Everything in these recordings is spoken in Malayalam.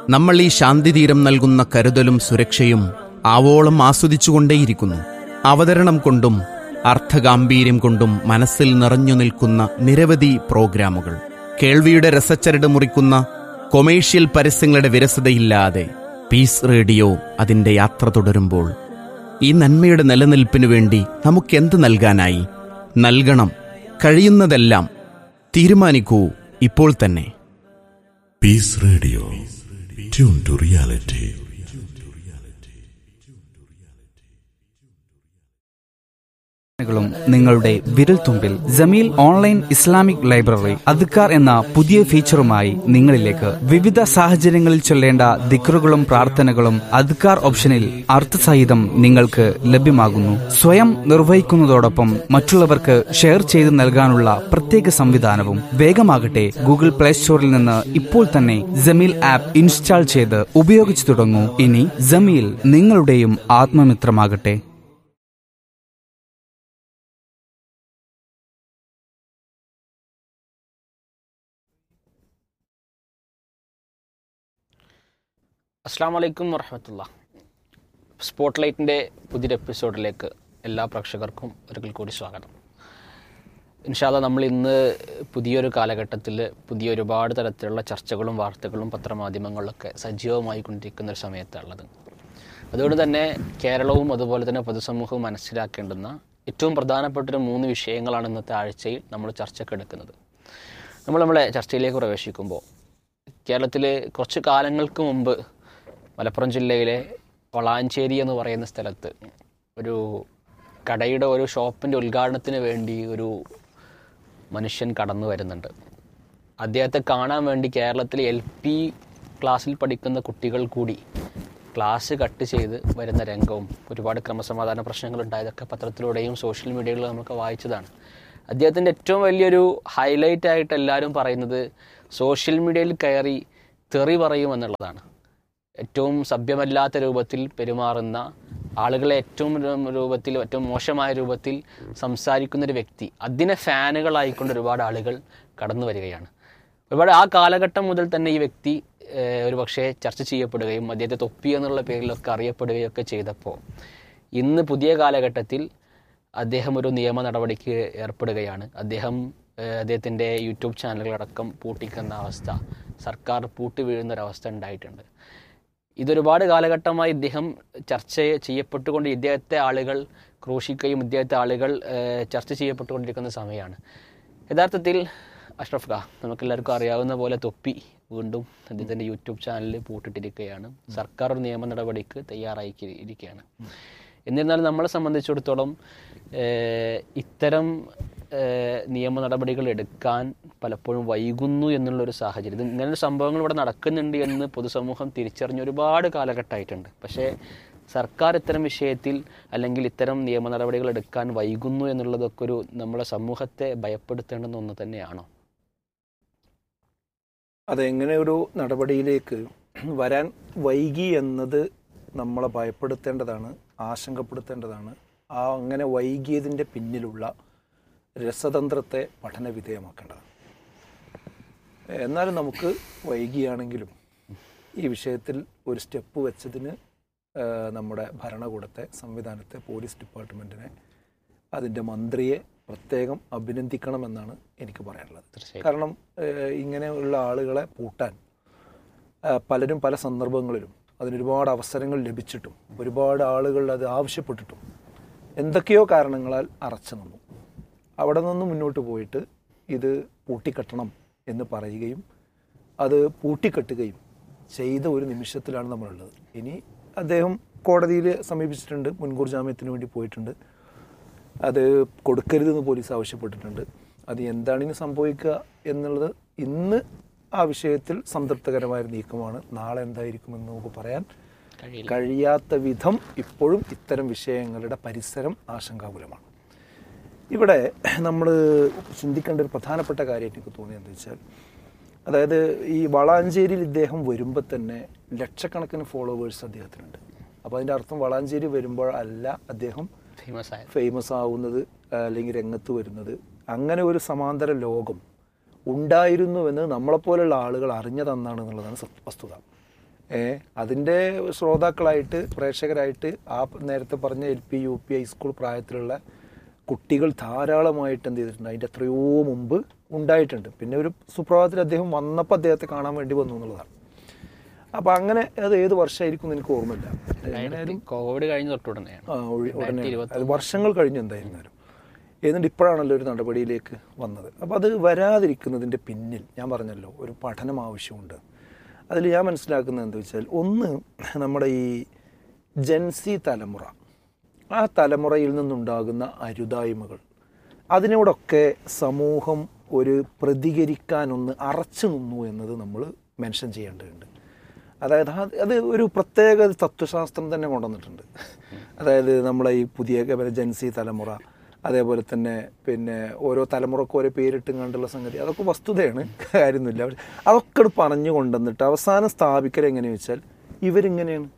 നമ്മൾ ഈ ശാന്തിതീരം നൽകുന്ന കരുതലും സുരക്ഷയും ആവോളം ആസ്വദിച്ചുകൊണ്ടേയിരിക്കുന്നു അവതരണം കൊണ്ടും അർത്ഥഗാംഭീര്യം കൊണ്ടും മനസ്സിൽ നിറഞ്ഞു നിൽക്കുന്ന നിരവധി പ്രോഗ്രാമുകൾ കേൾവിയുടെ രസച്ചരട് മുറിക്കുന്ന കൊമേഴ്ഷ്യൽ പരസ്യങ്ങളുടെ വിരസതയില്ലാതെ പീസ് റേഡിയോ അതിന്റെ യാത്ര തുടരുമ്പോൾ ഈ നന്മയുടെ നിലനിൽപ്പിനു വേണ്ടി നമുക്കെന്ത് നൽകാനായി നൽകണം കഴിയുന്നതെല്ലാം തീരുമാനിക്കൂ ഇപ്പോൾ തന്നെ Peace Radio. Tune to reality. കളും നിങ്ങളുടെ വിരൽത്തുമ്പിൽ ജമീൽ ഓൺലൈൻ ഇസ്ലാമിക് ലൈബ്രറി അദ്ക്കാർ എന്ന പുതിയ ഫീച്ചറുമായി നിങ്ങളിലേക്ക് വിവിധ സാഹചര്യങ്ങളിൽ ചൊല്ലേണ്ട ദിക്റുകളും പ്രാർത്ഥനകളും അദ്ക്കാർ ഓപ്ഷനിൽ അർത്ഥസഹിതം നിങ്ങൾക്ക് ലഭ്യമാകുന്നു സ്വയം നിർവഹിക്കുന്നതോടൊപ്പം മറ്റുള്ളവർക്ക് ഷെയർ ചെയ്ത് നൽകാനുള്ള പ്രത്യേക സംവിധാനവും വേഗമാകട്ടെ ഗൂഗിൾ പ്ലേ സ്റ്റോറിൽ നിന്ന് ഇപ്പോൾ തന്നെ ജമീൽ ആപ്പ് ഇൻസ്റ്റാൾ ചെയ്ത് ഉപയോഗിച്ചു തുടങ്ങൂ ഇനി ജമീൽ നിങ്ങളുടെയും ആത്മമിത്രമാകട്ടെ അസ്സാം വലൈക്കും വറഹമത്തുള്ള സ്പോട്ട് ലൈറ്റിൻ്റെ പുതിയൊരു എപ്പിസോഡിലേക്ക് എല്ലാ പ്രേക്ഷകർക്കും ഒരിക്കൽ കൂടി സ്വാഗതം ഇൻഷാല്ല നമ്മൾ ഇന്ന് പുതിയൊരു കാലഘട്ടത്തിൽ പുതിയ ഒരുപാട് തരത്തിലുള്ള ചർച്ചകളും വാർത്തകളും പത്രമാധ്യമങ്ങളിലൊക്കെ സജീവമായി കൊണ്ടിരിക്കുന്ന ഒരു സമയത്തുള്ളത് അതുകൊണ്ട് തന്നെ കേരളവും അതുപോലെ തന്നെ പൊതുസമൂഹവും മനസ്സിലാക്കേണ്ടുന്ന ഏറ്റവും പ്രധാനപ്പെട്ട മൂന്ന് വിഷയങ്ങളാണ് ഇന്നത്തെ ആഴ്ചയിൽ നമ്മൾ ചർച്ചക്കെടുക്കുന്നത് നമ്മൾ നമ്മളെ ചർച്ചയിലേക്ക് പ്രവേശിക്കുമ്പോൾ കേരളത്തിൽ കുറച്ച് കാലങ്ങൾക്ക് മുമ്പ് മലപ്പുറം ജില്ലയിലെ വളാഞ്ചേരി എന്ന് പറയുന്ന സ്ഥലത്ത് ഒരു കടയുടെ ഒരു ഷോപ്പിൻ്റെ ഉദ്ഘാടനത്തിന് വേണ്ടി ഒരു മനുഷ്യൻ കടന്നു വരുന്നുണ്ട് അദ്ദേഹത്തെ കാണാൻ വേണ്ടി കേരളത്തിലെ എൽ പി ക്ലാസ്സിൽ പഠിക്കുന്ന കുട്ടികൾ കൂടി ക്ലാസ് കട്ട് ചെയ്ത് വരുന്ന രംഗവും ഒരുപാട് ക്രമസമാധാന പ്രശ്നങ്ങൾ ഉണ്ടായതൊക്കെ പത്രത്തിലൂടെയും സോഷ്യൽ മീഡിയകളിലും നമുക്ക് വായിച്ചതാണ് അദ്ദേഹത്തിൻ്റെ ഏറ്റവും വലിയൊരു ഹൈലൈറ്റ് ആയിട്ട് എല്ലാവരും പറയുന്നത് സോഷ്യൽ മീഡിയയിൽ കയറി തെറി പറയുമെന്നുള്ളതാണ് ഏറ്റവും സഭ്യമല്ലാത്ത രൂപത്തിൽ പെരുമാറുന്ന ആളുകളെ ഏറ്റവും രു- രൂപത്തിൽ ഏറ്റവും മോശമായ രൂപത്തിൽ സംസാരിക്കുന്ന ഒരു വ്യക്തി അതിനെ ഫാനുകളായിക്കൊണ്ട് ഒരുപാട് ആളുകൾ കടന്നു വരികയാണ് ഒരുപാട് ആ കാലഘട്ടം മുതൽ തന്നെ ഈ വ്യക്തി ഏഹ്, ഒരു പക്ഷേ ചർച്ച ചെയ്യപ്പെടുകയും അദ്ദേഹത്തെ തൊപ്പി എന്നുള്ള പേരിലൊക്കെ അറിയപ്പെടുകയും ഒക്കെ ചെയ്തപ്പോൾ ഇന്ന് പുതിയ കാലഘട്ടത്തിൽ അദ്ദേഹം ഒരു നിയമ നടപടിക്ക് ഏർപ്പെടുകയാണ് അദ്ദേഹം ഏഹ്, അദ്ദേഹത്തിൻ്റെ യൂട്യൂബ് ചാനലുകളടക്കം പൂട്ടിക്കുന്ന അവസ്ഥ സർക്കാർ പൂട്ടി വീഴുന്ന ഒരവസ്ഥ ഉണ്ടായിട്ടുണ്ട് ഇതൊരുപാട് കാലഘട്ടമായി ഇദ്ദേഹം ചർച്ച ചെയ്യപ്പെട്ടുകൊണ്ട് ഇദ്ദേഹത്തെ ആളുകൾ ക്രൂശിക്കുകയും ഇദ്ദേഹത്തെ ആളുകൾ ഏഹ്, ചർച്ച ചെയ്യപ്പെട്ടുകൊണ്ടിരിക്കുന്ന സമയമാണ് യഥാർത്ഥത്തിൽ അഷ്റഫ് ഖാ നമുക്കെല്ലാവർക്കും അറിയാവുന്ന പോലെ തൊപ്പി വീണ്ടും അദ്ദേഹത്തിൻ്റെ യൂട്യൂബ് ചാനലിൽ പൂട്ടിട്ടിരിക്കുകയാണ് സർക്കാർ ഒരു നിയമ നടപടിക്ക് തയ്യാറായി ഇരിക്കുകയാണ് എന്നിരുന്നാലും നമ്മളെ സംബന്ധിച്ചിടത്തോളം ഏഹ്, ഇത്തരം ഏഹ്, നിയമ നടപടികൾ എടുക്കാൻ പലപ്പോഴും വൈകുന്നു എന്നുള്ളൊരു സാഹചര്യം ഇത് ഇങ്ങനൊരു സംഭവങ്ങൾ ഇവിടെ നടക്കുന്നുണ്ട് എന്ന് പൊതുസമൂഹം തിരിച്ചറിഞ്ഞ ഒരുപാട് കാലഘട്ടമായിട്ടുണ്ട് പക്ഷേ സർക്കാർ ഇത്തരം വിഷയത്തിൽ അല്ലെങ്കിൽ ഇത്തരം നിയമ നടപടികൾ എടുക്കാൻ വൈകുന്നു എന്നുള്ളതൊക്കെ ഒരു നമ്മളെ സമൂഹത്തെ ഭയപ്പെടുത്തേണ്ടുന്ന ഒന്ന് തന്നെയാണോ അതെങ്ങനെ ഒരു നടപടിയിലേക്ക് വരാൻ വൈകി എന്നത് നമ്മളെ ഭയപ്പെടുത്തേണ്ടതാണ് ആശങ്കപ്പെടുത്തേണ്ടതാണ് ആ അങ്ങനെ വൈകിയതിൻ്റെ പിന്നിലുള്ള രസതന്ത്രത്തെ പഠന വിധേയമാക്കേണ്ടതാണ് എന്നാലും നമുക്ക് വൈകിയാണെങ്കിലും ഈ വിഷയത്തിൽ ഒരു സ്റ്റെപ്പ് വെച്ചതിന് ആ, നമ്മുടെ ഭരണകൂടത്തെ സംവിധാനത്തെ പോലീസ് ഡിപ്പാർട്ട്മെൻറ്റിനെ അതിൻ്റെ മന്ത്രിയെ പ്രത്യേകം അഭിനന്ദിക്കണമെന്നാണ് എനിക്ക് പറയാനുള്ളത് തീർച്ചയായും കാരണം ഏഹ്, ഇങ്ങനെയുള്ള ആളുകളെ പൂട്ടാൻ ആ, പലരും പല സന്ദർഭങ്ങളിലും അതിനൊരുപാട് അവസരങ്ങൾ ലഭിച്ചിട്ടും ഒരുപാട് ആളുകൾ അത് ആവശ്യപ്പെട്ടിട്ടും എന്തൊക്കെയോ കാരണങ്ങളാൽ അറച്ചു നിന്നു അവിടെ നിന്ന് മുന്നോട്ട് പോയിട്ട് ഇത് പൂട്ടിക്കെട്ടണം എന്ന് പറയുകയും അത് പൂട്ടിക്കെട്ടുകയും ചെയ്ത ഒരു നിമിഷത്തിലാണ് നമ്മളുള്ളത് ഇനി അദ്ദേഹം കോടതിയിൽ സമീപിച്ചിട്ടുണ്ട് മുൻകൂർ ജാമ്യത്തിന് വേണ്ടി പോയിട്ടുണ്ട് അത് കൊടുക്കരുതെന്ന് പോലീസ് ആവശ്യപ്പെട്ടിട്ടുണ്ട് അത് എന്താണ് ഇനി സംഭവിക്കുക എന്നുള്ളത് ഇന്ന് ആ വിഷയത്തിൽ സംതൃപ്തകരമായ ഒരു നീക്കമാണ് നാളെ എന്തായിരിക്കുമെന്ന് നമുക്ക് പറയാൻ കഴിയില്ല കഴിയാത്ത വിധം ഇപ്പോഴും ഇത്തരം വിഷയങ്ങളുടെ പരിസരം ആശങ്കാകുലമാണ് ഇവിടെ നമ്മൾ ചിന്തിക്കേണ്ട ഒരു പ്രധാനപ്പെട്ട കാര്യം എനിക്ക് തോന്നിയത് എന്താ വെച്ചാൽ അതായത് ഈ വളാഞ്ചേരിയിൽ ഇദ്ദേഹം വരുമ്പോൾ തന്നെ ലക്ഷക്കണക്കിന് ഫോളോവേഴ്സ് അദ്ദേഹത്തിനുണ്ട് അപ്പോൾ അതിൻ്റെ അർത്ഥം വളാഞ്ചേരി വരുമ്പോൾ അല്ല അദ്ദേഹം ഫേമസ് ആയത് ഫേമസ് ആവുന്നത് അല്ലെങ്കിൽ രംഗത്ത് വരുന്നത് അങ്ങനെ ഒരു സമാന്തര ലോകം ഉണ്ടായിരുന്നുവെന്ന് നമ്മളെപ്പോലുള്ള ആളുകൾ അറിഞ്ഞതെന്നാണ് എന്നുള്ളതാണ് സത്യ- വസ്തുത ഏ അതിൻ്റെ ശ്രോതാക്കളായിട്ട് പ്രേക്ഷകരായിട്ട് ആ നേരത്തെ പറഞ്ഞ L P U P high school പ്രായത്തിലുള്ള കുട്ടികൾ ധാരാളമായിട്ട് എന്ത് ചെയ്തിട്ടുണ്ട് അതിൻ്റെ എത്രയോ മുമ്പ് ഉണ്ടായിട്ടുണ്ട് പിന്നെ ഒരു സുപ്രഭാതത്തിൽ അദ്ദേഹം വന്നപ്പോൾ അദ്ദേഹത്തെ കാണാൻ വേണ്ടി വന്നു എന്നുള്ളതാണ് അപ്പോൾ അങ്ങനെ അത് ഏത് വർഷമായിരിക്കും എന്ന് എനിക്ക് ഓർമ്മയില്ല എങ്ങനെയായാലും കോവിഡ് കഴിഞ്ഞ തൊട്ട് ഉടനെയാണ് ആ, ഒഴി- ഉടനെ രണ്ടായിരത്തി ഇരുപത്തി അത് വർഷങ്ങൾ കഴിഞ്ഞു എന്തായിരുന്നാലും എന്നിട്ട് ഇപ്പോഴാണല്ലോ ഒരു നടപടിയിലേക്ക് വന്നത് അപ്പോൾ അത് വരാതിരിക്കുന്നതിൻ്റെ പിന്നിൽ ഞാൻ പറഞ്ഞല്ലോ ഒരു പഠനം ആവശ്യമുണ്ട് അതിൽ ഞാൻ മനസ്സിലാക്കുന്നത് എന്താ വെച്ചാൽ ഒന്ന് നമ്മുടെ ഈ ജൻസി തലമുറ ആ തലമുറയിൽ നിന്നുണ്ടാകുന്ന അരുതായ്മകൾ അതിനോടൊക്കെ സമൂഹം ഒരു പ്രതികരിക്കാനൊന്ന് അറച്ചു നിന്നു എന്നത് നമ്മൾ മെൻഷൻ ചെയ്യേണ്ടതുണ്ട് അതായത് അത് അത് ഒരു പ്രത്യേക തത്വശാസ്ത്രം തന്നെ കൊണ്ടുവന്നിട്ടുണ്ട് അതായത് നമ്മളെ ഈ പുതിയ പിന്നെ ജൻസി തലമുറ അതേപോലെ തന്നെ പിന്നെ ഓരോ തലമുറക്ക് ഓരോ പേരിട്ടും കണ്ടുള്ള സംഗതി അതൊക്കെ വസ്തുതയാണ് കാര്യമൊന്നുമില്ല പക്ഷെ അതൊക്കെ അങ്ങട് പറഞ്ഞു കൊണ്ടുവന്നിട്ട് അവസാനം സ്ഥാപിക്കൽ എങ്ങനെയാണെന്ന് വെച്ചാൽ ഇവരിങ്ങനെയാണ്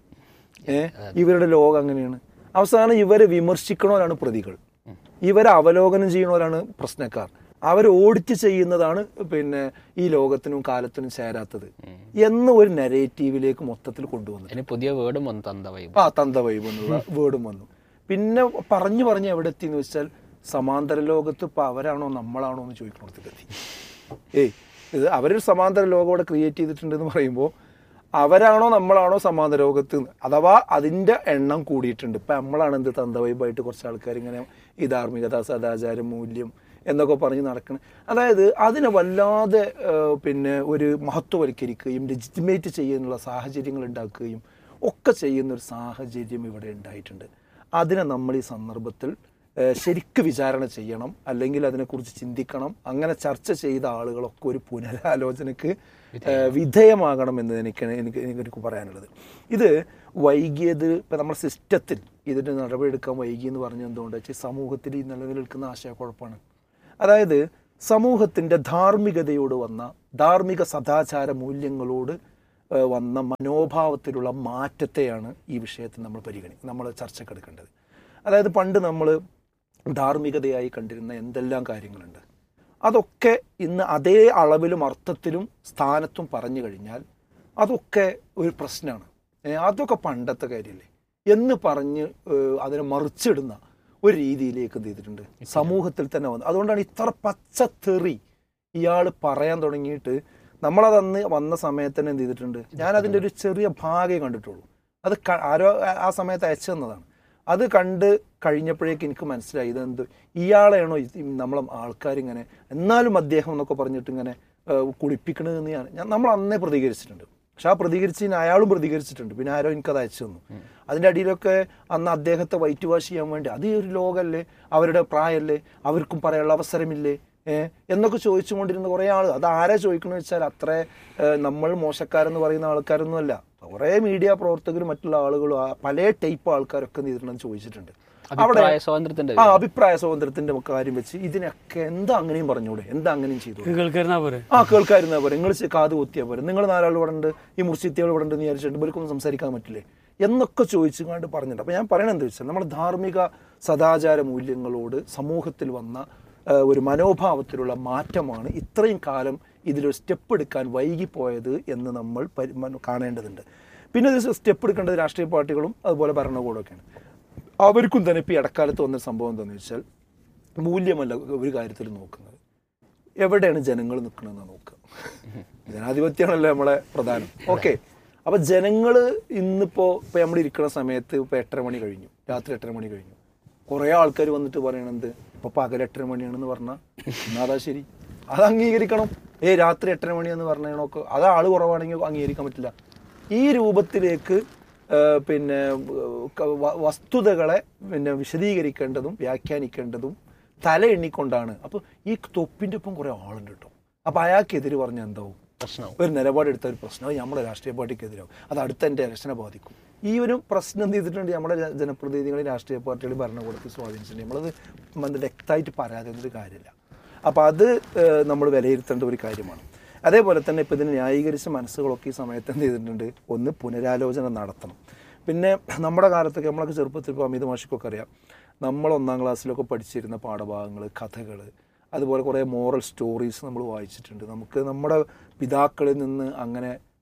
ഏ ഇവരുടെ ലോകം അങ്ങനെയാണ് അവസാനം ഇവരെ വിമർശിക്കണവരാണ് പ്രതികൾ ഇവരെ അവലോകനം ചെയ്യണവരാണ് പ്രശ്നക്കാർ അവർ ഓഡിറ്റ് ചെയ്യുന്നതാണ് പിന്നെ ഈ ലോകത്തിനും കാലത്തിനും ചേരാത്തത് എന്ന ഒരു നെറേറ്റീവിലേക്ക് മൊത്തത്തിൽ കൊണ്ടുവന്നു ഇനി പുതിയ വേർഡും വന്നു തന്ത വൈബ് ആ തന്ത വൈബ് എന്നുള്ള വേർഡും വന്നു പിന്നെ പറഞ്ഞു പറഞ്ഞ് എവിടെ എത്തി എന്ന് വെച്ചാൽ സമാന്തര ലോകത്ത് ഇപ്പൊ അവരാണോ നമ്മളാണോ എന്ന് ചോദിക്കണോടത്തേക്ക് എത്തി ഏയ് ഇത് അവരൊരു സമാന്തര ലോകം ഇവിടെ ക്രിയേറ്റ് ചെയ്തിട്ടുണ്ടെന്ന് പറയുമ്പോൾ അവരാണോ നമ്മളാണോ സമാന്തര ലോകത്ത് എന്ന്. അഥവാ അതിന്റെ എണ്ണം കൂടിയിട്ടുണ്ട് ഇപ്പൊ നമ്മളാണ് എന്ത് തന്തവൈബായിട്ട് കുറച്ച് ആൾക്കാർ ഇങ്ങനെ ഈ ധാർമ്മികത സദാചാരം മൂല്യം എന്നൊക്കെ പറഞ്ഞ് നടക്കണം അതായത് അതിനെ വല്ലാതെ ആ, പിന്നെ ഒരു മഹത്വവൽക്കരിക്കുകയും ലെജിറ്റിമേറ്റ് ചെയ്യുന്നുള്ള സാഹചര്യങ്ങൾ ഉണ്ടാക്കുകയും ഒക്കെ ചെയ്യുന്ന ഒരു സാഹചര്യം ഇവിടെ ഉണ്ടായിട്ടുണ്ട് അതിനെ നമ്മൾ ഈ സന്ദർഭത്തിൽ ഏഹ്, ശരിക്ക് വിചാരണ ചെയ്യണം അല്ലെങ്കിൽ അതിനെക്കുറിച്ച് ചിന്തിക്കണം അങ്ങനെ ചർച്ച ചെയ്ത ആളുകളൊക്കെ ഒരു പുനരാലോചനക്ക് ഏഹ്, വിധേയമാകണം എന്ന് എനിക്ക് എനിക്ക് എനിക്ക് പറയാനുള്ളത് ഇത് വൈകിയത് ഇപ്പം നമ്മുടെ സിസ്റ്റത്തിൽ ഇതിൻ്റെ നടപടിയെടുക്കാൻ വൈകി എന്ന് പറഞ്ഞത് എന്തുകൊണ്ട് വെച്ചാൽ സമൂഹത്തിൽ ഈ നിലനിൽക്കുന്ന ആശയക്കുഴപ്പമാണ് അതായത് സമൂഹത്തിൻ്റെ ധാർമ്മികതയോട് വന്ന ധാർമ്മിക സദാചാര മൂല്യങ്ങളോട് ഏഹ്, വന്ന മനോഭാവത്തിലുള്ള മാറ്റത്തെയാണ് ഈ വിഷയത്തിൽ നമ്മൾ പരിഗണി നമ്മൾ ചർച്ചക്കെടുക്കേണ്ടത് അതായത് പണ്ട് നമ്മൾ ധാർമ്മികതയായി കണ്ടിരുന്ന എന്തെല്ലാം കാര്യങ്ങളുണ്ട് അതൊക്കെ ഇന്ന് അതേ അളവിലും അർത്ഥത്തിലും സ്ഥാനത്തും പറഞ്ഞു കഴിഞ്ഞാൽ അതൊക്കെ ഒരു പ്രശ്നമാണ് ഏ, അതൊക്കെ പണ്ടത്തെ കാര്യമല്ലേ എന്ന് പറഞ്ഞ് ഏഹ്, അതിനെ മറിച്ചിടുന്ന ഒരു രീതിയിലേക്ക് എന്ത് ചെയ്തിട്ടുണ്ട് സമൂഹത്തിൽ തന്നെ വന്നു അതുകൊണ്ടാണ് ഇത്ര പച്ചത്തെറി ഇയാൾ പറയാൻ തുടങ്ങിയിട്ട് നമ്മളത് അന്ന് വന്ന സമയത്ത് തന്നെ എന്ത് ചെയ്തിട്ടുണ്ട് ഞാൻ അതിൻ്റെ ഒരു ചെറിയ ഭാഗമേ കണ്ടിട്ടുള്ളൂ അത് ക- ആരോ ആ- ആ സമയത്ത് അയച്ചു തന്നതാണ് അത് കണ്ട് കഴിഞ്ഞപ്പോഴേക്ക് എനിക്ക് മനസ്സിലായി ഇതെന്ത് ഇയാളെയാണോ ഇത് ഈ നമ്മളെ ആൾക്കാരിങ്ങനെ എന്നാലും അദ്ദേഹം എന്നൊക്കെ പറഞ്ഞിട്ട് ഇങ്ങനെ ഏഹ്, കുളിപ്പിക്കണതെന്ന് ഞാൻ ഞാൻ നമ്മൾ അന്നേ പ്രതികരിച്ചിട്ടുണ്ട് പക്ഷെ ആ പ്രതികരിച്ചതിന് അയാളും പ്രതികരിച്ചിട്ടുണ്ട് പിന്നെ ആരോ എനിക്കത് അയച്ചു തന്നു അതിൻ്റെ അടിയിലൊക്കെ അന്ന് അദ്ദേഹത്തെ വൈറ്റ് വാഷ് ചെയ്യാൻ വേണ്ടി അത് ഈ ഒരു ലോകമല്ലേ അവരുടെ പ്രായമല്ലേ അവർക്കും പറയാനുള്ള അവസരമില്ലേ ഏഹ് എന്നൊക്കെ ചോദിച്ചുകൊണ്ടിരുന്ന കുറേ ആൾ അത് ആരാ ചോദിക്കണമെന്ന് വെച്ചാൽ അത്ര ഏഹ്, നമ്മൾ മോശക്കാരെന്ന് പറയുന്ന ആൾക്കാരൊന്നുമല്ല കുറേ മീഡിയ പ്രവർത്തകരും മറ്റുള്ള ആളുകളും ആ പല ടൈപ്പ് ആൾക്കാരൊക്കെ എന്ത് ചെയ്തിട്ടുണ്ടെന്ന് ചോദിച്ചിട്ടുണ്ട് അഭിപ്രായ സ്വാതന്ത്ര്യത്തിന്റെ ആ അഭിപ്രായ സ്വാതന്ത്ര്യത്തിന്റെ കാര്യം വെച്ച് ഇതിനൊക്കെ എന്താ അങ്ങനെയും പറഞ്ഞൂടെ എന്താ അങ്ങനെയും ചെയ്തു കേൾക്കാരുന്നാ പോരെ ആ കേൾക്കാരുന്ന പോലെ നിങ്ങൾ കാത് കുത്തിയാ പോലെ നിങ്ങൾ നാലാൾ ഇവിടെ ഉണ്ട് ഈ മുർഷിത്തികൾ ഇവിടെ ഉണ്ട് എന്ന് വിചാരിച്ചിട്ട് ഇവർക്കൊന്നും സംസാരിക്കാൻ പറ്റില്ലേ എന്നൊക്കെ ചോദിച്ചു കണ്ട് പറഞ്ഞിട്ടുണ്ട് അപ്പൊ ഞാൻ പറയണത് എന്താ വെച്ചാൽ നമ്മുടെ ധാർമ്മിക സദാചാര മൂല്യങ്ങളോട് സമൂഹത്തിൽ വന്ന ആ, ഒരു മനോഭാവത്തിലുള്ള മാറ്റമാണ് ഇത്രയും കാലം ഇതിലൊരു സ്റ്റെപ്പ് എടുക്കാൻ വൈകിപ്പോയത് എന്ന് നമ്മൾ പരി- മന- കാണേണ്ടതുണ്ട് പിന്നെ ഇത് സ്റ്റെപ്പ് എടുക്കേണ്ടത് രാഷ്ട്രീയ പാർട്ടികളും അതുപോലെ ഭരണകൂടമൊക്കെയാണ് അവർക്കും തന്നെ ഇപ്പോൾ ഈ ഇടക്കാലത്ത് വന്ന സംഭവം എന്താണെന്ന് വെച്ചാൽ മൂല്യമല്ല ഒരു കാര്യത്തിൽ നോക്കുന്നത് എവിടെയാണ് ജനങ്ങൾ നിൽക്കണമെന്ന് നോക്കുക ജനാധിപത്യമാണല്ലോ നമ്മളെ പ്രധാനം ഓക്കെ അപ്പൊ ജനങ്ങൾ ഇന്നിപ്പോ ഇപ്പൊ നമ്മൾ ഇരിക്കുന്ന സമയത്ത് ഇപ്പൊ എട്ടര മണി കഴിഞ്ഞു രാത്രി എട്ടര മണി കഴിഞ്ഞു കുറെ ആൾക്കാർ വന്നിട്ട് പറയണത് ഇപ്പൊ പകൽ എട്ടര മണിയാണെന്ന് പറഞ്ഞാൽ എന്നാ അതാ ശരി അത് അംഗീകരിക്കണം ഏ രാത്രി എട്ടര മണിയെന്ന് പറഞ്ഞൊക്കെ അത് ആള് കുറവാണെങ്കിൽ അംഗീകരിക്കാൻ പറ്റില്ല ഈ രൂപത്തിലേക്ക് ആ, പിന്നെ ഏഹ്, ക- വ- വസ്തുതകളെ പിന്നെ വിശദീകരിക്കേണ്ടതും വ്യാഖ്യാനിക്കേണ്ടതും തല എണ്ണിക്കൊണ്ടാണ് അപ്പൊ ഈ തൊപ്പിന്റെ ഒപ്പം കുറെ ആളുണ്ട് കേട്ടോ അപ്പൊ അയാൾക്കെതിരെ പറഞ്ഞ എന്താവും പ്രശ്നവും ഒരു നിലപാടെടുത്ത ഒരു പ്രശ്നം അത് നമ്മുടെ രാഷ്ട്രീയ പാർട്ടിക്കെതിരാവും അത് അടുത്ത എൻ്റെ ഇലക്ഷനെ ബാധിക്കും ഈ ഒരു പ്രശ്നം എന്ത് ചെയ്തിട്ടുണ്ട് നമ്മുടെ ജ- ജനപ്രതിനിധികളെ രാഷ്ട്രീയ പാർട്ടികൾ ഭരണകൂടത്തിൽ സ്വാധീനിച്ചിട്ടുണ്ട് നമ്മളത് മ- വ്യക്തമായിട്ട് പറയാതെ ഒരു കാര്യമില്ല അപ്പോൾ അത് നമ്മൾ വിലയിരുത്തേണ്ട ഒരു കാര്യമാണ് അതേപോലെ തന്നെ ഇപ്പോൾ ഇതിനെ ന്യായീകരിച്ച മനസ്സുകളൊക്കെ ഈ സമയത്ത് എന്ത് ചെയ്തിട്ടുണ്ട് ഒന്ന് പുനരാലോചന നടത്തണം പിന്നെ നമ്മുടെ കാലത്തൊക്കെ നമ്മളൊക്കെ ചെറുപ്പത്തിൽ ഇപ്പോൾ അമിത മാഷിക്കൊക്കെ അറിയാം നമ്മൾ ഒന്നാം ക്ലാസ്സിലൊക്കെ പഠിച്ചിരുന്ന പാഠഭാഗങ്ങൾ കഥകൾ അതുപോലെ കുറേ മോറൽ സ്റ്റോറീസ് നമ്മൾ വായിച്ചിട്ടുണ്ട് നമുക്ക് നമ്മുടെ പിതാക്കളിൽ നിന്ന് അങ്ങനെ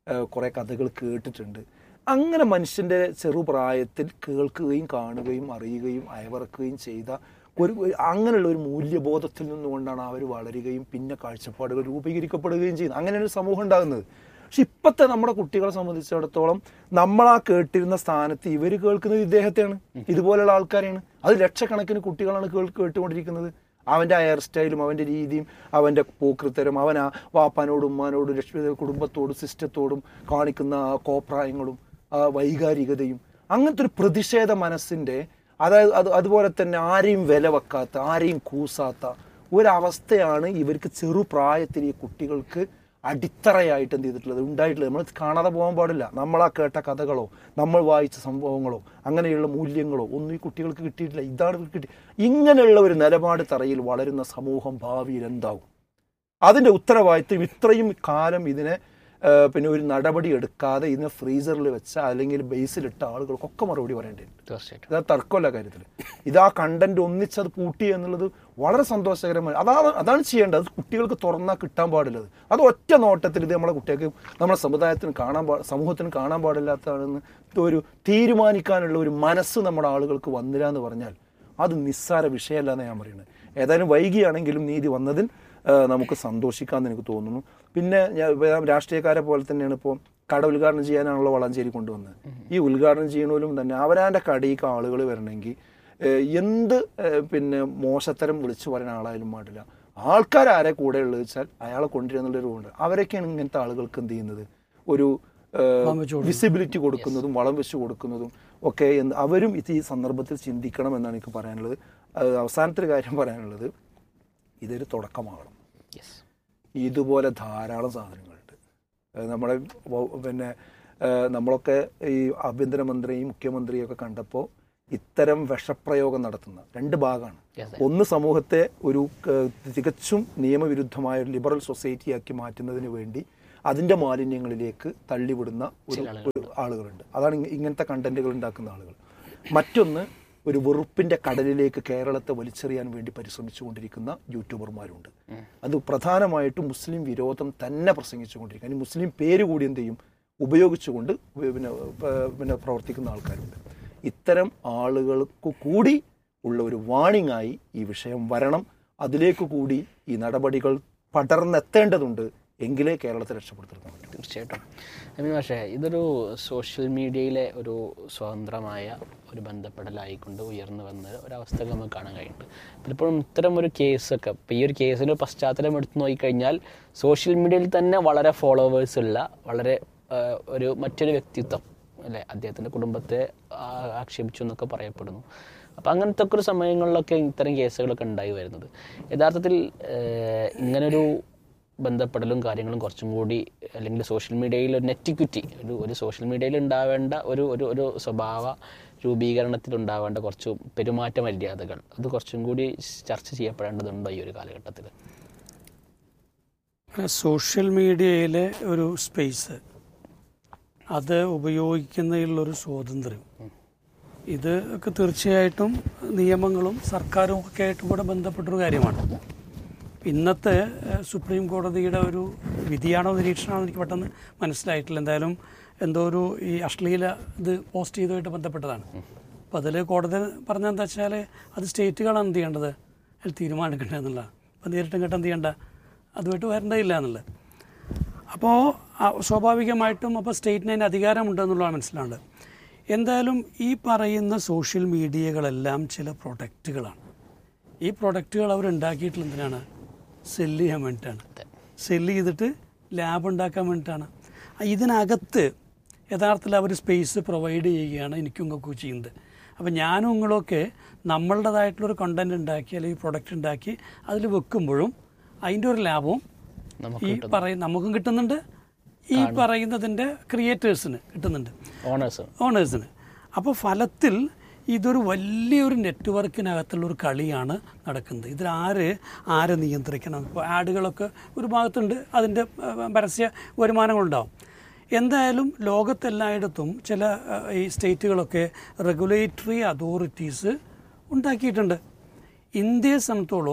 കുറേ കഥകൾ കേട്ടിട്ടുണ്ട് അങ്ങനെ മനുഷ്യൻ്റെ ചെറുപ്രായത്തിൽ കേൾക്കുകയും കാണുകയും അറിയുകയും അയവിറക്കുകയും ചെയ്ത ഒരു ഒരു- അങ്ങനെയുള്ള ഒരു മൂല്യബോധത്തിൽ നിന്നുകൊണ്ടാണ് അവർ വളരുകയും പിന്നെ കാഴ്ചപ്പാടുകൾ രൂപീകരിക്കപ്പെടുകയും ചെയ്യുന്നത് അങ്ങനെയാണ് ഒരു സമൂഹം ഉണ്ടാകുന്നത് പക്ഷെ ഇപ്പോഴത്തെ നമ്മുടെ കുട്ടികളെ സംബന്ധിച്ചിടത്തോളം നമ്മൾ ആ കേട്ടിരുന്ന സ്ഥാനത്ത് ഇവർ കേൾക്കുന്നത് ഇദ്ദേഹത്തെയാണ് ഇതുപോലെയുള്ള ആൾക്കാരെയാണ് അത് ലക്ഷക്കണക്കിന് കുട്ടികളാണ് കേൾ കേട്ടുകൊണ്ടിരിക്കുന്നത് അവൻ്റെ ഹെയർ സ്റ്റൈലും അവൻ്റെ രീതിയും അവൻ്റെ പോക്കൃത്തരം അവൻ ആ വാപ്പാനോടും ഉമ്മാനോടും രക്ഷിത കുടുംബത്തോടും സിസ്റ്റത്തോടും കാണിക്കുന്ന ആ കോപ്രായങ്ങളും ആ വൈകാരികതയും അങ്ങനത്തെ ഒരു പ്രതിഷേധ മനസ്സിൻ്റെ അതായത് അത് അതുപോലെ തന്നെ ആരെയും വില വെക്കാത്ത ആരെയും കൂസാത്ത ഒരവസ്ഥയാണ് ഇവർക്ക് ചെറുപ്രായത്തിൽ ഈ കുട്ടികൾക്ക് അടിത്തറയായിട്ട് എന്ത് ചെയ്തിട്ടുള്ളത് ഉണ്ടായിട്ടുള്ളത് നമ്മൾ കാണാതെ പോകാൻ പാടില്ല നമ്മൾ ആ കേട്ട കഥകളോ നമ്മൾ വായിച്ച സംഭവങ്ങളോ അങ്ങനെയുള്ള മൂല്യങ്ങളോ ഒന്നും ഈ കുട്ടികൾക്ക് കിട്ടിയിട്ടില്ല ഇതാണ് ഇവർക്ക് കിട്ടി ഇങ്ങനെയുള്ള ഒരു നിലപാട് തറയിൽ വളരുന്ന സമൂഹം ഭാവിയിൽ എന്താവും അതിൻ്റെ ഉത്തരവാദിത്വം ഇത്രയും കാലം ഇതിനെ ആ, പിന്നെ ഒരു നടപടി എടുക്കാതെ ഇതിനെ ഫ്രീസറിൽ വെച്ച അല്ലെങ്കിൽ ബേസിലിട്ട ആളുകൾക്കൊക്കെ മറുപടി പറയേണ്ടിയിട്ടുണ്ട് തീർച്ചയായിട്ടും ഇത് തർക്കമല്ല കാര്യത്തിൽ ഇത് ആ കണ്ടന്റ് ഒന്നിച്ചത് പൂട്ടി എന്നുള്ളത് വളരെ സന്തോഷകരമായി അതാണ് അതാണ് ചെയ്യേണ്ടത് അത് കുട്ടികൾക്ക് തുറന്നാൽ കിട്ടാൻ പാടില്ലത് അത് ഒറ്റ നോട്ടത്തിൽ ഇത് നമ്മളെ കുട്ടികൾക്ക് നമ്മുടെ സമുദായത്തിന് കാണാൻ പാ സമൂഹത്തിന് കാണാൻ പാടില്ലാത്തതാണെന്ന് ഒരു തീരുമാനിക്കാനുള്ള ഒരു മനസ്സ് നമ്മുടെ ആളുകൾക്ക് വന്നില്ല എന്ന് പറഞ്ഞാൽ അത് നിസ്സാര വിഷയമല്ല എന്ന് ഞാൻ പറയുന്നത് ഏതായാലും വൈകിയാണെങ്കിലും നീതി വന്നതിൽ ആ, നമുക്ക് സന്തോഷിക്കാമെന്ന് എനിക്ക് തോന്നുന്നു പിന്നെ ഞാൻ ഞാൻ രാഷ്ട്രീയക്കാരെ പോലെ തന്നെയാണ് ഇപ്പോൾ കട ഉദ്ഘാടനം ചെയ്യാനാണല്ലോ വളാഞ്ചേരി കൊണ്ടുവന്നത് ഈ ഉദ്ഘാടനം ചെയ്യണോലും തന്നെ അവരാൻ്റെ കടയിലേക്ക് ആളുകൾ വരണമെങ്കിൽ ഏഹ്, എന്ത് ഏഹ്, പിന്നെ മോശത്തരം വിളിച്ചു പറയുന്ന ആളായാലും പാടില്ല ആൾക്കാർ ആരെ കൂടെ ഉള്ളത് വെച്ചാൽ അയാളെ കൊണ്ടുവരുന്നുള്ളൊരു ഉണ്ട് അവരൊക്കെയാണ് ഇങ്ങനത്തെ ആളുകൾക്ക് എന്ത് ചെയ്യുന്നത് ഒരു വിസിബിലിറ്റി കൊടുക്കുന്നതും വളം വെച്ച് കൊടുക്കുന്നതും ഒക്കെ എന്ന് അവരും ഇത് ഈ സന്ദർഭത്തിൽ ചിന്തിക്കണം എന്നാണ് എനിക്ക് പറയാനുള്ളത് അത് അവസാനത്തെ ഒരു കാര്യം പറയാനുള്ളത് ഇതൊരു തുടക്കമാകണം യെസ് ഇതുപോലെ ധാരാളം സാധനങ്ങളുണ്ട് അത് നമ്മുടെ വ- പിന്നെ ഏഹ് നമ്മളൊക്കെ ഈ ആഭ്യന്തരമന്ത്രിയും മുഖ്യമന്ത്രിയും ഒക്കെ കണ്ടപ്പോൾ ഇത്തരം വിഷപ്രയോഗം നടത്തുന്ന രണ്ട് ഭാഗമാണ് Yes, sir. ഒന്ന് സമൂഹത്തെ ഒരു ഏഹ്, തികച്ചും നിയമവിരുദ്ധമായ ഒരു ലിബറൽ സൊസൈറ്റിയാക്കി മാറ്റുന്നതിന് വേണ്ടി അതിൻ്റെ മാലിന്യങ്ങളിലേക്ക് തള്ളിവിടുന്ന ഒരു ഒരു ആളുകളുണ്ട് അതാണ് ഇങ്ങ- ഇങ്ങനത്തെ കണ്ടന്റുകൾ ഉണ്ടാക്കുന്ന ആളുകൾ മറ്റൊന്ന് ഒരു വെറുപ്പിന്റെ കടലിലേക്ക് കേരളത്തെ വലിച്ചെറിയാൻ വേണ്ടി പരിശ്രമിച്ചുകൊണ്ടിരിക്കുന്ന യൂട്യൂബർമാരുണ്ട് അത് പ്രധാനമായിട്ടും മുസ്ലിം വിരോധം തന്നെ പ്രസംഗിച്ചുകൊണ്ടിരിക്കുക അതിന് മുസ്ലിം പേര് കൂടി എന്ത് ചെയ്യും ഉപയോഗിച്ചുകൊണ്ട് ഉപ- പിന്നെ പ- പിന്നെ പ്രവർത്തിക്കുന്ന ആൾക്കാരുണ്ട് ഇത്തരം ആളുകൾക്ക് കൂടി ഉള്ള ഒരു വാണിംഗ് ആയി ഈ വിഷയം വരണം അതിലേക്ക് കൂടി ഈ നടപടികൾ പടർന്നെത്തേണ്ടതുണ്ട് എങ്കിലേ കേരളത്തെ രക്ഷപ്പെടുത്തിയെടുക്കാൻ പറ്റും തീർച്ചയായിട്ടും അമീൻ പക്ഷേ ഇതൊരു സോഷ്യൽ മീഡിയയിലെ ഒരു സ്വതന്ത്രമായ ഒരു ബന്ധപ്പെടലായിക്കൊണ്ട് ഉയർന്നു വന്ന ഒരവസ്ഥകൾ നമുക്ക് കാണാൻ കഴിയുന്നുണ്ട് പലപ്പോഴും ഇത്തരം ഒരു കേസൊക്കെ ഇപ്പോൾ ഈ ഒരു കേസിൻ്റെ പശ്ചാത്തലം എടുത്തു നോക്കിക്കഴിഞ്ഞാൽ സോഷ്യൽ മീഡിയയിൽ തന്നെ വളരെ ഫോളോവേഴ്സ് ഉള്ള വളരെ ആ, ഒരു മറ്റൊരു വ്യക്തിത്വം അല്ലേ അദ്ദേഹത്തിൻ്റെ കുടുംബത്തെ ആ, ആക്ഷേപിച്ചു എന്നൊക്കെ പറയപ്പെടുന്നു അപ്പം അങ്ങനത്തെ ഒക്കെ ഒരു സമയങ്ങളിലൊക്കെ ഇത്തരം കേസുകളൊക്കെ ഉണ്ടായി വരുന്നത് യഥാർത്ഥത്തിൽ ഏഹ്, ഇങ്ങനൊരു ബന്ധപ്പെടലും കാര്യങ്ങളും കുറച്ചും കൂടി അല്ലെങ്കിൽ സോഷ്യൽ മീഡിയയിൽ ഒരു നെറ്റിക്വിറ്റി ഒരു ഒരു സോഷ്യൽ മീഡിയയിൽ ഉണ്ടാവേണ്ട ഒരു ഒരു ഒരു സ്വഭാവ രൂപീകരണത്തിൽ ഉണ്ടാവേണ്ട കുറച്ച് പെരുമാറ്റ മര്യാദകൾ അത് കുറച്ചും കൂടി ചർച്ച ചെയ്യപ്പെടേണ്ടതുണ്ടോ ഈ ഒരു കാലഘട്ടത്തിൽ സോഷ്യൽ മീഡിയയിലെ ഒരു സ്പേസ് അത് ഉപയോഗിക്കുന്നതിലുള്ളൊരു സ്വാതന്ത്ര്യം ഇത് ഒക്കെ തീർച്ചയായിട്ടും നിയമങ്ങളും സർക്കാരും ഒക്കെ ആയിട്ട് കൂടെ ബന്ധപ്പെട്ടൊരു കാര്യമാണ് ഇന്നത്തെ ഏഹ്, സുപ്രീം കോടതിയുടെ ഒരു വിധിയാണോ നിരീക്ഷണമാണോ എനിക്ക് പെട്ടെന്ന് മനസ്സിലായിട്ടില്ല എന്തായാലും എന്തോ ഒരു ഈ അശ്ലീല ഇത് പോസ്റ്റ് ചെയ്തതുമായിട്ട് ബന്ധപ്പെട്ടതാണ് അപ്പോൾ അതിൽ കോടതി പറഞ്ഞത് എന്താ വെച്ചാൽ അത് സ്റ്റേറ്റുകളാണ് എന്ത് ചെയ്യേണ്ടത് അതിൽ തീരുമാനം എടുക്കേണ്ടത് എന്നുള്ളതാണ് അപ്പോൾ നേരിട്ടും കേട്ട് എന്ത് ചെയ്യേണ്ട അതുമായിട്ട് വരേണ്ടതില്ല എന്നുള്ളത് അപ്പോൾ സ്വാഭാവികമായിട്ടും അപ്പോൾ സ്റ്റേറ്റിന് അതിന് അധികാരമുണ്ടെന്നുള്ളതാണ് മനസ്സിലാവേണ്ടത് എന്തായാലും ഈ പറയുന്ന സോഷ്യൽ മീഡിയകളെല്ലാം ചില പ്രൊഡക്റ്റുകളാണ് ഈ പ്രൊഡക്റ്റുകൾ അവർ ഉണ്ടാക്കിയിട്ടുള്ള എന്തിനാണ് സെല്ല് ചെയ്യാൻ വേണ്ടിയിട്ടാണ് സെല്ല് ചെയ്തിട്ട് ലാബ് ഉണ്ടാക്കാൻ വേണ്ടിയിട്ടാണ് ആ ഇതിനകത്ത് യഥാർത്ഥത്തിൽ അവർ സ്പേസ് പ്രൊവൈഡ് ചെയ്യുകയാണ് എനിക്കും ഇങ്ങൊക്കെ ചെയ്യുന്നത് അപ്പോൾ ഞാനും നിങ്ങളൊക്കെ നമ്മളുടേതായിട്ടുള്ളൊരു കണ്ടന്റ് ഉണ്ടാക്കി അല്ലെങ്കിൽ പ്രൊഡക്റ്റ് ഉണ്ടാക്കി അതിൽ വെക്കുമ്പോഴും അതിൻ്റെ ഒരു ലാഭവും ഈ പറയും നമുക്കും കിട്ടുന്നുണ്ട് ഈ പറയുന്നതിൻ്റെ ക്രിയേറ്റേഴ്സിന് കിട്ടുന്നുണ്ട് ഓണേഴ്സ് ഓണേഴ്സിന് അപ്പോൾ ഫലത്തിൽ ഇതൊരു വലിയൊരു നെറ്റ്വർക്കിനകത്തുള്ള ഒരു കളിയാണ് നടക്കുന്നത് ഇതിൽ ആര് ആരെ നിയന്ത്രിക്കണം ഇപ്പോൾ ആഡുകളൊക്കെ ഒരു ഭാഗത്തുണ്ട് അതിൻ്റെ ഏഹ്, പരസ്യ വരുമാനങ്ങളുണ്ടാവും എന്തായാലും ലോകത്തെല്ലായിടത്തും ചില ഏഹ്, ഈ സ്റ്റേറ്റുകളൊക്കെ റെഗുലേറ്ററി അതോറിറ്റീസ് ഉണ്ടാക്കിയിട്ടുണ്ട് ഇന്ത്യയെ സംബന്ധിച്ചോളം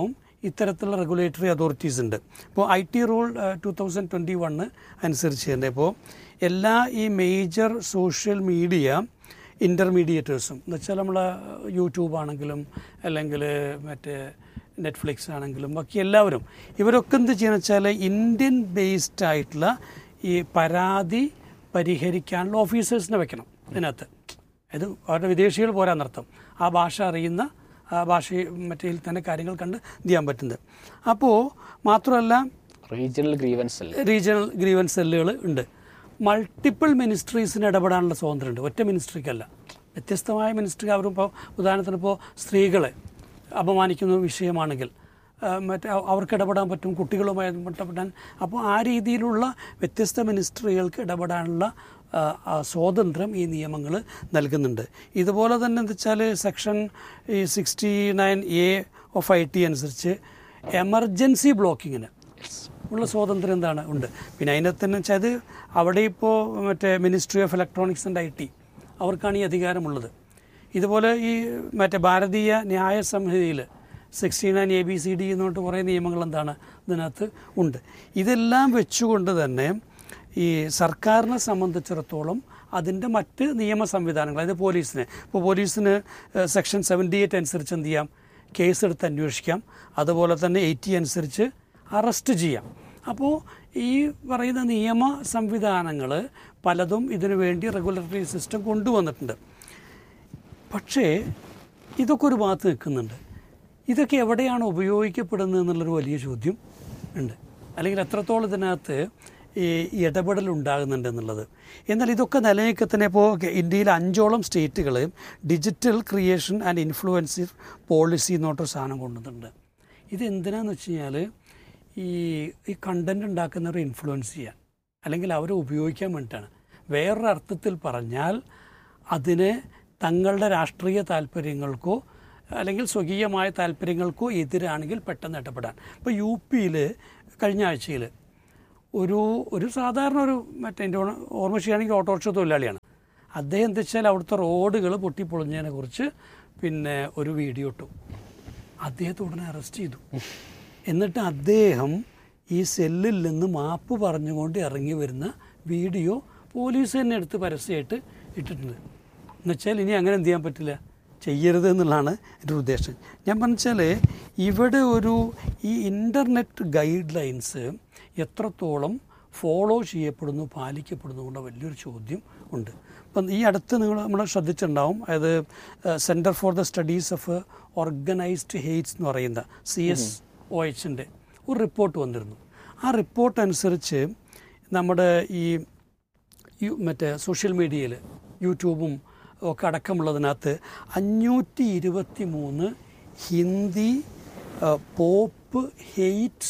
ഇത്തരത്തിലുള്ള റെഗുലേറ്ററി അതോറിറ്റീസ് ഉണ്ട് ഇപ്പോൾ I T rule two thousand twenty one അനുസരിച്ച് തന്നെ ഇപ്പോൾ എല്ലാ ഈ മേജർ സോഷ്യൽ മീഡിയ ഇൻ്റർമീഡിയേറ്റേഴ്സും എന്ന് വെച്ചാൽ നമ്മൾ യൂട്യൂബ് ആണെങ്കിലും അല്ലെങ്കിൽ മറ്റേ നെറ്റ്ഫ്ലിക്സ് ആണെങ്കിലും ബാക്കി എല്ലാവരും ഇവരൊക്കെ എന്ത് ചെയ്യണം വെച്ചാൽ ഇന്ത്യൻ ബേസ്ഡ് ആയിട്ടുള്ള ഈ പരാതി പരിഹരിക്കാനുള്ള ഓഫീസേഴ്സിനെ വെക്കണം ഇതിനകത്ത് ഇത് അവരുടെ വിദേശികൾ പോരാന്നർത്ഥം ആ ഭാഷ അറിയുന്ന ആ ഭാഷ മറ്റേ തന്നെ കാര്യങ്ങൾ കണ്ട് ഇത് ചെയ്യാൻ പറ്റുന്നത് അപ്പോൾ മാത്രമല്ല റീജിയണൽ ഗ്രീവൻസ് അല്ലേ റീജിയണൽ ഗ്രീവൻസ് സെല്ലുകൾ ഉണ്ട് മൾട്ടിപ്പിൾ മിനിസ്ട്രീസിന് ഇടപെടാനുള്ള സ്വാതന്ത്ര്യമുണ്ട് ഒറ്റ മിനിസ്ട്രിക്കല്ല വ്യത്യസ്തമായ മിനിസ്ട്രി അവരും ഇപ്പോൾ ഉദാഹരണത്തിന് ഇപ്പോൾ സ്ത്രീകളെ അപമാനിക്കുന്ന വിഷയമാണെങ്കിൽ ആ, മറ്റേ അവ- അവർക്ക് ഇടപെടാൻ പറ്റും കുട്ടികളുമായി ഇടപെടാൻ അപ്പോൾ ആ രീതിയിലുള്ള വ്യത്യസ്ത മിനിസ്ട്രികൾക്ക് ഇടപെടാനുള്ള ആ, ആ, സ്വാതന്ത്ര്യം ഈ നിയമങ്ങൾ നൽകുന്നുണ്ട് ഇതുപോലെ തന്നെ എന്താ വെച്ചാൽ സെക്ഷൻ ഈ sixty nine A of I T അനുസരിച്ച് എമർജൻസി ബ്ലോക്കിങ്ങിന് ഉള്ള സ്വാതന്ത്ര്യം എന്താണ് ഉണ്ട് പിന്നെ അതിനകത്ത് തന്നെ വെച്ചാൽ അത് അവിടെ ഇപ്പോൾ മറ്റേ ministry of electronics and I T അവർക്കാണ് ഈ അധികാരമുള്ളത് ഇതുപോലെ ഈ മറ്റേ ഭാരതീയ ന്യായ സംഹിതയിൽ sixty nine A B C D എന്നിട്ട് കുറേ നിയമങ്ങൾ എന്താണ് ഇതിനകത്ത് ഉണ്ട് ഇതെല്ലാം വെച്ചുകൊണ്ട് തന്നെ ഈ സർക്കാരിനെ സംബന്ധിച്ചിടത്തോളം അതിൻ്റെ മറ്റ് നിയമ സംവിധാനങ്ങൾ അതായത് പോലീസിന് ഇപ്പോൾ പോലീസിന് സെക്ഷൻ സെവൻറ്റി എയ്റ്റ് അനുസരിച്ച് എന്ത് ചെയ്യാം കേസ് എടുത്ത് അന്വേഷിക്കാം അതുപോലെ തന്നെ എയ്റ്റി അനുസരിച്ച് അറസ്റ്റ് ചെയ്യാം അപ്പോൾ ഈ പറയുന്ന നിയമ സംവിധാനങ്ങൾ പലതും ഇതിനു വേണ്ടി റെഗുലേറ്ററി സിസ്റ്റം കൊണ്ടുവന്നിട്ടുണ്ട് പക്ഷേ ഇതൊക്കെ ഒരു ഭാഗത്ത് നിൽക്കുന്നുണ്ട് ഇതൊക്കെ എവിടെയാണ് ഉപയോഗിക്കപ്പെടുന്നത് എന്നുള്ളൊരു വലിയ ചോദ്യം ഉണ്ട് അല്ലെങ്കിൽ എത്രത്തോളം ഇതിനകത്ത് ഈ ഇടപെടൽ ഉണ്ടാകുന്നുണ്ട് എന്നുള്ളത് എന്നാൽ ഇതൊക്കെ നിലനിൽക്കെ തന്നെ ഇപ്പോൾ ഇന്ത്യയിലെ അഞ്ചോളം സ്റ്റേറ്റുകൾ digital creation and influencer policy എന്നോട്ടൊരു സാധനം കൊണ്ടുവന്നിട്ടുണ്ട് ഇത് എന്തിനാന്ന് വെച്ച് കഴിഞ്ഞാൽ ഈ ഈ കണ്ടന്റ് ഉണ്ടാക്കുന്നവരെ ഇൻഫ്ലുവൻസ് ചെയ്യാൻ അല്ലെങ്കിൽ അവരെ ഉപയോഗിക്കാൻ വേണ്ടിയിട്ടാണ് വേറൊരു അർത്ഥത്തിൽ പറഞ്ഞാൽ അതിന് തങ്ങളുടെ രാഷ്ട്രീയ താല്പര്യങ്ങൾക്കോ അല്ലെങ്കിൽ സ്വകീയമായ താല്പര്യങ്ങൾക്കോ എതിരാണെങ്കിൽ പെട്ടെന്ന് ഇടപെടാൻ ഇപ്പോൾ യു പിയിൽ കഴിഞ്ഞ ആഴ്ചയിൽ ഒരു ഒരു സാധാരണ ഒരു മറ്റേ എൻ്റെ ഓണ- ഓർമ്മ ചെയ്യുകയാണെങ്കിൽ ഓട്ടോറിക്ഷ തൊഴിലാളിയാണ് അദ്ദേഹം എന്താ വെച്ചാൽ അവിടുത്തെ റോഡുകൾ പൊട്ടിപ്പൊളിഞ്ഞതിനെ കുറിച്ച് പിന്നെ ഒരു വീഡിയോ ഇട്ടു അദ്ദേഹത്തെ ഉടനെ അറസ്റ്റ് ചെയ്തു എന്നിട്ട് അദ്ദേഹം ഈ സെല്ലിൽ നിന്ന് മാപ്പ് പറഞ്ഞുകൊണ്ട് ഇറങ്ങി വരുന്ന വീഡിയോ പോലീസ് തന്നെ എടുത്ത് പരസ്യമായിട്ട് ഇട്ടിട്ടുണ്ട് എന്നുവെച്ചാൽ ഇനി അങ്ങനെ എന്ത് ചെയ്യാൻ പറ്റില്ല ചെയ്യരുത് എന്നുള്ളതാണ് എൻ്റെ ഉദ്ദേശം ഞാൻ പറഞ്ഞാൽ ഇവിടെ ഒരു ഈ ഇൻ്റർനെറ്റ് ഗൈഡ് ലൈൻസ് എത്രത്തോളം ഫോളോ ചെയ്യപ്പെടുന്നു പാലിക്കപ്പെടുന്നു എന്നുള്ള വലിയൊരു ചോദ്യം ഉണ്ട് അപ്പം ഈ അടുത്ത് നിങ്ങൾ നമ്മൾ ശ്രദ്ധിച്ചിട്ടുണ്ടാവും അതായത് centre for the studies of organised hates എന്ന് പറയുന്ന സി എസ് ഒ എച്ചിൻ്റെ ഒരു റിപ്പോർട്ട് വന്നിരുന്നു ആ റിപ്പോർട്ട് അനുസരിച്ച് നമ്മുടെ ഈ യു- മറ്റേ സോഷ്യൽ മീഡിയയിൽ യൂട്യൂബും ഒക്കെ അടക്കമുള്ളതിനകത്ത് അഞ്ഞൂറ്റി ഇരുപത്തി മൂന്ന് ഹിന്ദി ആ, പോപ്പ് ഹെയ്റ്റ്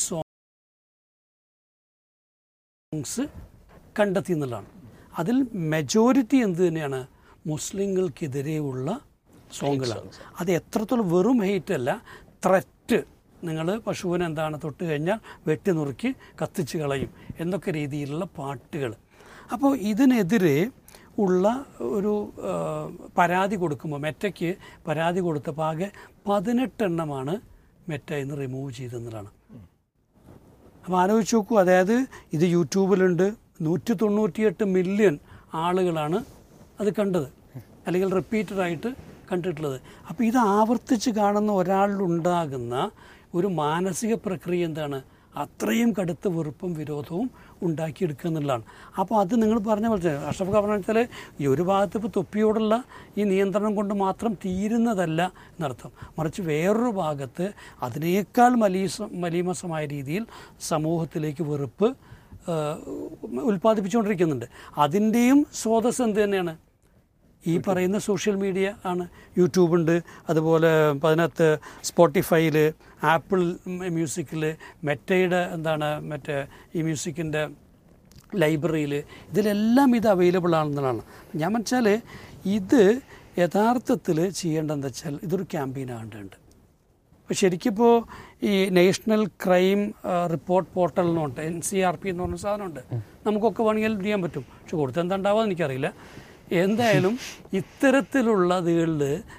സോങ്സ് കണ്ടെത്തി എന്നുള്ളതാണ് അതിൽ മെജോറിറ്റി എന്ത് തന്നെയാണ് മുസ്ലിങ്ങൾക്കെതിരെയുള്ള സോങ്ങുകളാണ് അത് എത്രത്തോളം വെറും ഹെയ്റ്റ് അല്ല ത്രറ്റ് നിങ്ങൾ പശുവിനെ എന്താണ് തൊട്ട് കഴിഞ്ഞാൽ വെട്ടി നുറുക്കി കത്തിച്ച് കളയും എന്നൊക്കെ രീതിയിലുള്ള പാട്ടുകൾ അപ്പോൾ ഇതിനെതിരെ ഉള്ള ഒരു ആ, പരാതി കൊടുക്കുമ്പോൾ മെറ്റയ്ക്ക് പരാതി കൊടുത്തപ്പോൾ ആകെ പതിനെട്ടെണ്ണമാണ് മെറ്റ ഇന്ന് റിമൂവ് ചെയ്തെന്നതാണ് അപ്പോൾ ആലോചിച്ച് നോക്കൂ അതായത് ഇത് യൂട്യൂബിലുണ്ട് നൂറ്റി തൊണ്ണൂറ്റിയെട്ട് മില്യൺ ആളുകളാണ് അത് കണ്ടത് അല്ലെങ്കിൽ റിപ്പീറ്റഡായിട്ട് കണ്ടിട്ടുള്ളത് അപ്പോൾ ഇത് ആവർത്തിച്ച് കാണുന്ന ഒരാളിലുണ്ടാകുന്ന ഒരു മാനസിക പ്രക്രിയ എന്താണ് അത്രയും കടുത്ത വെറുപ്പും വിരോധവും ഉണ്ടാക്കിയെടുക്കുക എന്നുള്ളതാണ് അപ്പോൾ അത് നിങ്ങൾ പറഞ്ഞ പോലെ തന്നെ അഷ്റഫ് പറഞ്ഞ വെച്ചാൽ ഈ ഒരു ഭാഗത്ത് ഇപ്പോൾ തൊപ്പിയോടുള്ള ഈ നിയന്ത്രണം കൊണ്ട് മാത്രം തീരുന്നതല്ല എന്നർത്ഥം മറിച്ച് വേറൊരു ഭാഗത്ത് അതിനേക്കാൾ മലീസ മലീമസമായ രീതിയിൽ സമൂഹത്തിലേക്ക് വെറുപ്പ് ആ, ഉൽപ്പാദിപ്പിച്ചുകൊണ്ടിരിക്കുന്നുണ്ട് അതിൻ്റെയും സ്രോതസ് എന്ത് തന്നെയാണ് ഈ പറയുന്ന സോഷ്യൽ മീഡിയ ആണ് യൂട്യൂബുണ്ട് അതുപോലെ അതിനകത്ത് സ്പോട്ടിഫൈയിൽ ആപ്പിൾ മ്യൂസിക്കിൽ മെറ്റയുടെ എന്താണ് മറ്റേ ഈ മ്യൂസിക്കിൻ്റെ ലൈബ്രറിയിൽ ഇതിലെല്ലാം ഇത് അവൈലബിൾ ആണെന്നുള്ളതാണ് ഞാൻ വെച്ചാൽ ഇത് യഥാർത്ഥത്തിൽ ചെയ്യേണ്ടതെന്ന് വെച്ചാൽ ഇതൊരു ക്യാമ്പയിൻ ആകേണ്ടതുണ്ട് അപ്പോൾ ശരിക്കിപ്പോൾ ഈ നാഷണൽ ക്രൈം റിപ്പോർട്ട് പോർട്ടൽ എന്നുണ്ട് എൻ സി ആർ പി എന്ന് പറഞ്ഞ സാധനമുണ്ട് നമുക്കൊക്കെ വേണമെങ്കിൽ ചെയ്യാൻ പറ്റും പക്ഷെ കൊടുത്ത് എന്താ ഉണ്ടാവുക എനിക്കറിയില്ല എന്തായാലും ഇത്തരത്തിലുള്ള ഇതുകളിൽ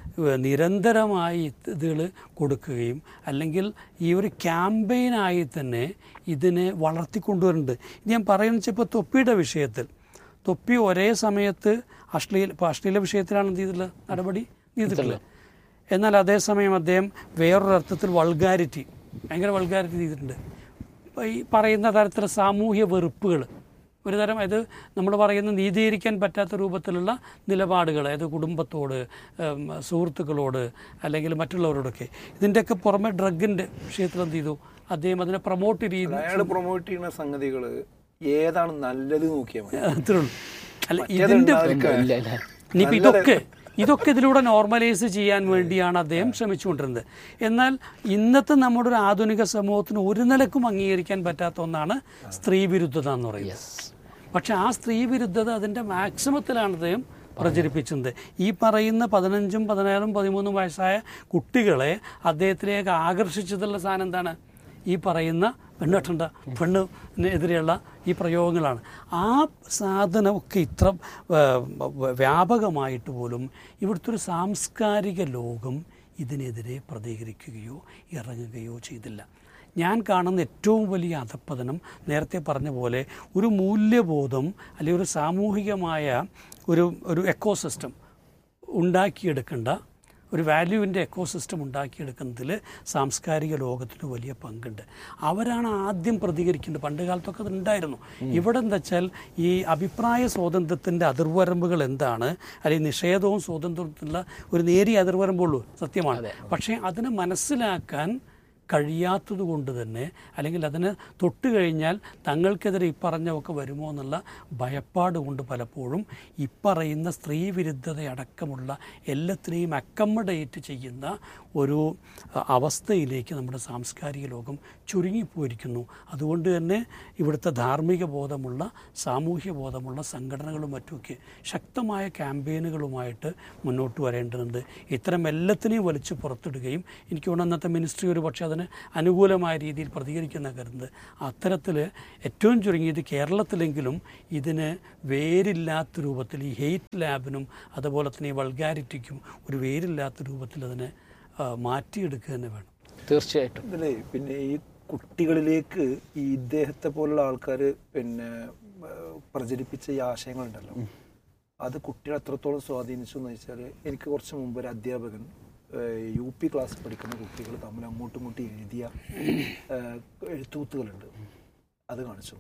നിരന്തരമായി ഇതുകൾ കൊടുക്കുകയും അല്ലെങ്കിൽ ഈ ഒരു ക്യാമ്പയിനായി തന്നെ ഇതിനെ വളർത്തിക്കൊണ്ടുവരുന്നുണ്ട് ഇത് ഞാൻ പറയുന്നത് വെച്ചാൽ ഇപ്പോൾ തൊപ്പിയുടെ വിഷയത്തിൽ തൊപ്പി ഒരേ സമയത്ത് അശ്ലീല ഇപ്പോൾ അശ്ലീല വിഷയത്തിലാണ് എന്ത് ചെയ്തിട്ടുള്ളത് നടപടി ചെയ്തിട്ടുള്ളത് എന്നാൽ അതേസമയം അദ്ദേഹം വേറൊരർത്ഥത്തിൽ വൾഗാരിറ്റി ഭയങ്കര വൾഗാരിറ്റി ചെയ്തിട്ടുണ്ട് ഇപ്പോൾ ഈ പറയുന്ന തരത്തിലുള്ള സാമൂഹ്യ വെറുപ്പുകൾ ഒരു തരം ഇത് നമ്മൾ പറയുന്ന നീതീകരിക്കാൻ പറ്റാത്ത രൂപത്തിലുള്ള നിലപാടുകൾ അതായത് കുടുംബത്തോട് ഉം, സുഹൃത്തുക്കളോട് അല്ലെങ്കിൽ മറ്റുള്ളവരോടൊക്കെ ഇതിൻ്റെയൊക്കെ പുറമെ ഡ്രഗിൻ്റെ വിഷയത്തിൽ എന്ത് ചെയ്തു അദ്ദേഹം അതിനെ പ്രൊമോട്ട് ചെയ്യുന്നു അയാൾ പ്രൊമോട്ട് ചെയ്യുന്ന സംഗതികൾ ഏതാണ് നല്ലത് നോക്കിയാൽ മതി അത്രേ ഉള്ളൂ അല്ല മറ്റേത് ഇതിൻ്റെ ഉണ്ടായിരിക്കാൻ- ഇല്ല ഇല്ല ഇനിയിപ്പോൾ ഇതൊക്കെ ഇതൊക്കെ ഇതിലൂടെ നോർമലൈസ് ചെയ്യാൻ വേണ്ടിയാണ് അദ്ദേഹം ശ്രമിച്ചുകൊണ്ടിരുന്നത് എന്നാൽ ഇന്നത്തെ നമ്മുടെ ഒരു ആധുനിക സമൂഹത്തിന് ഒരു നിലക്കും അംഗീകരിക്കാൻ പറ്റാത്ത ഒന്നാണ് സ്ത്രീ വിരുദ്ധത എന്ന് പറയുന്നത് പക്ഷെ ആ സ്ത്രീ വിരുദ്ധത അതിൻ്റെ മാക്സിമത്തിലാണ് അദ്ദേഹം പ്രചരിപ്പിച്ചത് ഈ പറയുന്ന പതിനഞ്ചും പതിനാറും പതിമൂന്നും വയസ്സായ കുട്ടികളെ അദ്ദേഹത്തിലേക്ക് ആകർഷിച്ചതുള്ള സാധനം എന്താണ് ഈ പറയുന്ന പെണ്ണ് കെട്ടണ്ട പെണ്ണിനെതിരെയുള്ള ഈ പ്രയോഗങ്ങളാണ് ആ സാധനമൊക്കെ ഇത്ര ആ, വ- വ്യാപകമായിട്ട് പോലും ഇവിടുത്തെ ഒരു സാംസ്കാരിക ലോകം ഇതിനെതിരെ പ്രതികരിക്കുകയോ ഇറങ്ങുകയോ ചെയ്തില്ല ഞാൻ കാണുന്ന ഏറ്റവും വലിയ അധപ്പതനം നേരത്തെ പറഞ്ഞ പോലെ ഒരു മൂല്യബോധം അല്ലെങ്കിൽ ഒരു സാമൂഹികമായ ഒരു ഒരു എക്കോസിസ്റ്റം ഉണ്ടാക്കിയെടുക്കേണ്ട ഒരു വാല്യൂവിൻ്റെ എക്കോസിസ്റ്റം ഉണ്ടാക്കിയെടുക്കുന്നതിൽ സാംസ്കാരിക ലോകത്തിന് വലിയ പങ്കുണ്ട് അവരാണ് ആദ്യം പ്രതികരിക്കേണ്ടത് പണ്ട് കാലത്തൊക്കെ അത് ഉണ്ടായിരുന്നു ഇവിടെ എന്താ വെച്ചാൽ ഈ അഭിപ്രായ സ്വാതന്ത്ര്യത്തിൻ്റെ അതിർവരമ്പുകൾ എന്താണ് അല്ലെങ്കിൽ നിഷേധവും സ്വാതന്ത്ര്യത്തിനുള്ള ഒരു നേരിയ അതിർവരമ്പുള്ളൂ സത്യമാണ് പക്ഷേ അതിനെ മനസ്സിലാക്കാൻ കഴിയാത്തത് കൊണ്ട് തന്നെ അല്ലെങ്കിൽ അതിന് തൊട്ട് കഴിഞ്ഞാൽ തങ്ങൾക്കെതിരെ ഇപ്പറഞ്ഞൊക്കെ വരുമോ എന്നുള്ള ഭയപ്പാട് കൊണ്ട് പലപ്പോഴും ഇപ്പറയുന്ന സ്ത്രീ വിരുദ്ധതയടക്കമുള്ള എല്ലാത്തിനെയും അക്കമഡേറ്റ് ചെയ്യുന്ന ഒരു അ, അവസ്ഥയിലേക്ക് നമ്മുടെ സാംസ്കാരിക ലോകം ചുരുങ്ങിപ്പോയിരിക്കുന്നു അതുകൊണ്ട് തന്നെ ഇവിടുത്തെ ധാർമ്മിക ബോധമുള്ള സാമൂഹ്യ ബോധമുള്ള സംഘടനകളും മറ്റുമൊക്കെ ശക്തമായ ക്യാമ്പയിനുകളുമായിട്ട് മുന്നോട്ട് വരേണ്ടതുണ്ട് ഇത്തരം എല്ലാത്തിനെയും വലിച്ചു പുറത്തിടുകയും എനിക്ക് തോന്നുന്നു അന്നത്തെ മിനിസ്ട്രി ഒരു പക്ഷേ അതിന് അനുകൂലമായ രീതിയിൽ പ്രതികരിക്കുന്ന കരുതുന്നത് അത്തരത്തിൽ ഏറ്റവും ചുരുങ്ങിയത് കേരളത്തിലെങ്കിലും ഇതിന് വേരില്ലാത്ത രൂപത്തിൽ ഈ ഹെയ്റ്റ് ലാബിനും അതുപോലെ തന്നെ ഈ വൾഗാരിറ്റിക്കും ഒരു വേരില്ലാത്ത രൂപത്തിൽ അതിനെ ആ, മാറ്റിയെടുക്കുക തന്നെ വേണം തീർച്ചയായിട്ടും ഇതിലേ പിന്നെ ഈ കുട്ടികളിലേക്ക് ഈ ഇദ്ദേഹത്തെ പോലുള്ള ആൾക്കാർ പിന്നെ ആ, പ്രചരിപ്പിച്ച ഈ ആശയങ്ങളുണ്ടല്ലോ അത് കുട്ടികളെ എത്രത്തോളം സ്വാധീനിച്ചു എന്ന് വെച്ചാൽ എനിക്ക് കുറച്ച് മുമ്പ് ഒരു അധ്യാപകൻ ആ, യു പി ക്ലാസ് പഠിക്കുന്ന കുട്ടികൾ തമ്മിൽ അങ്ങോട്ടും ഇങ്ങോട്ടും എഴുതിയ ആ, എഴുത്തൂത്തുകളുണ്ട് അത് കാണിച്ചു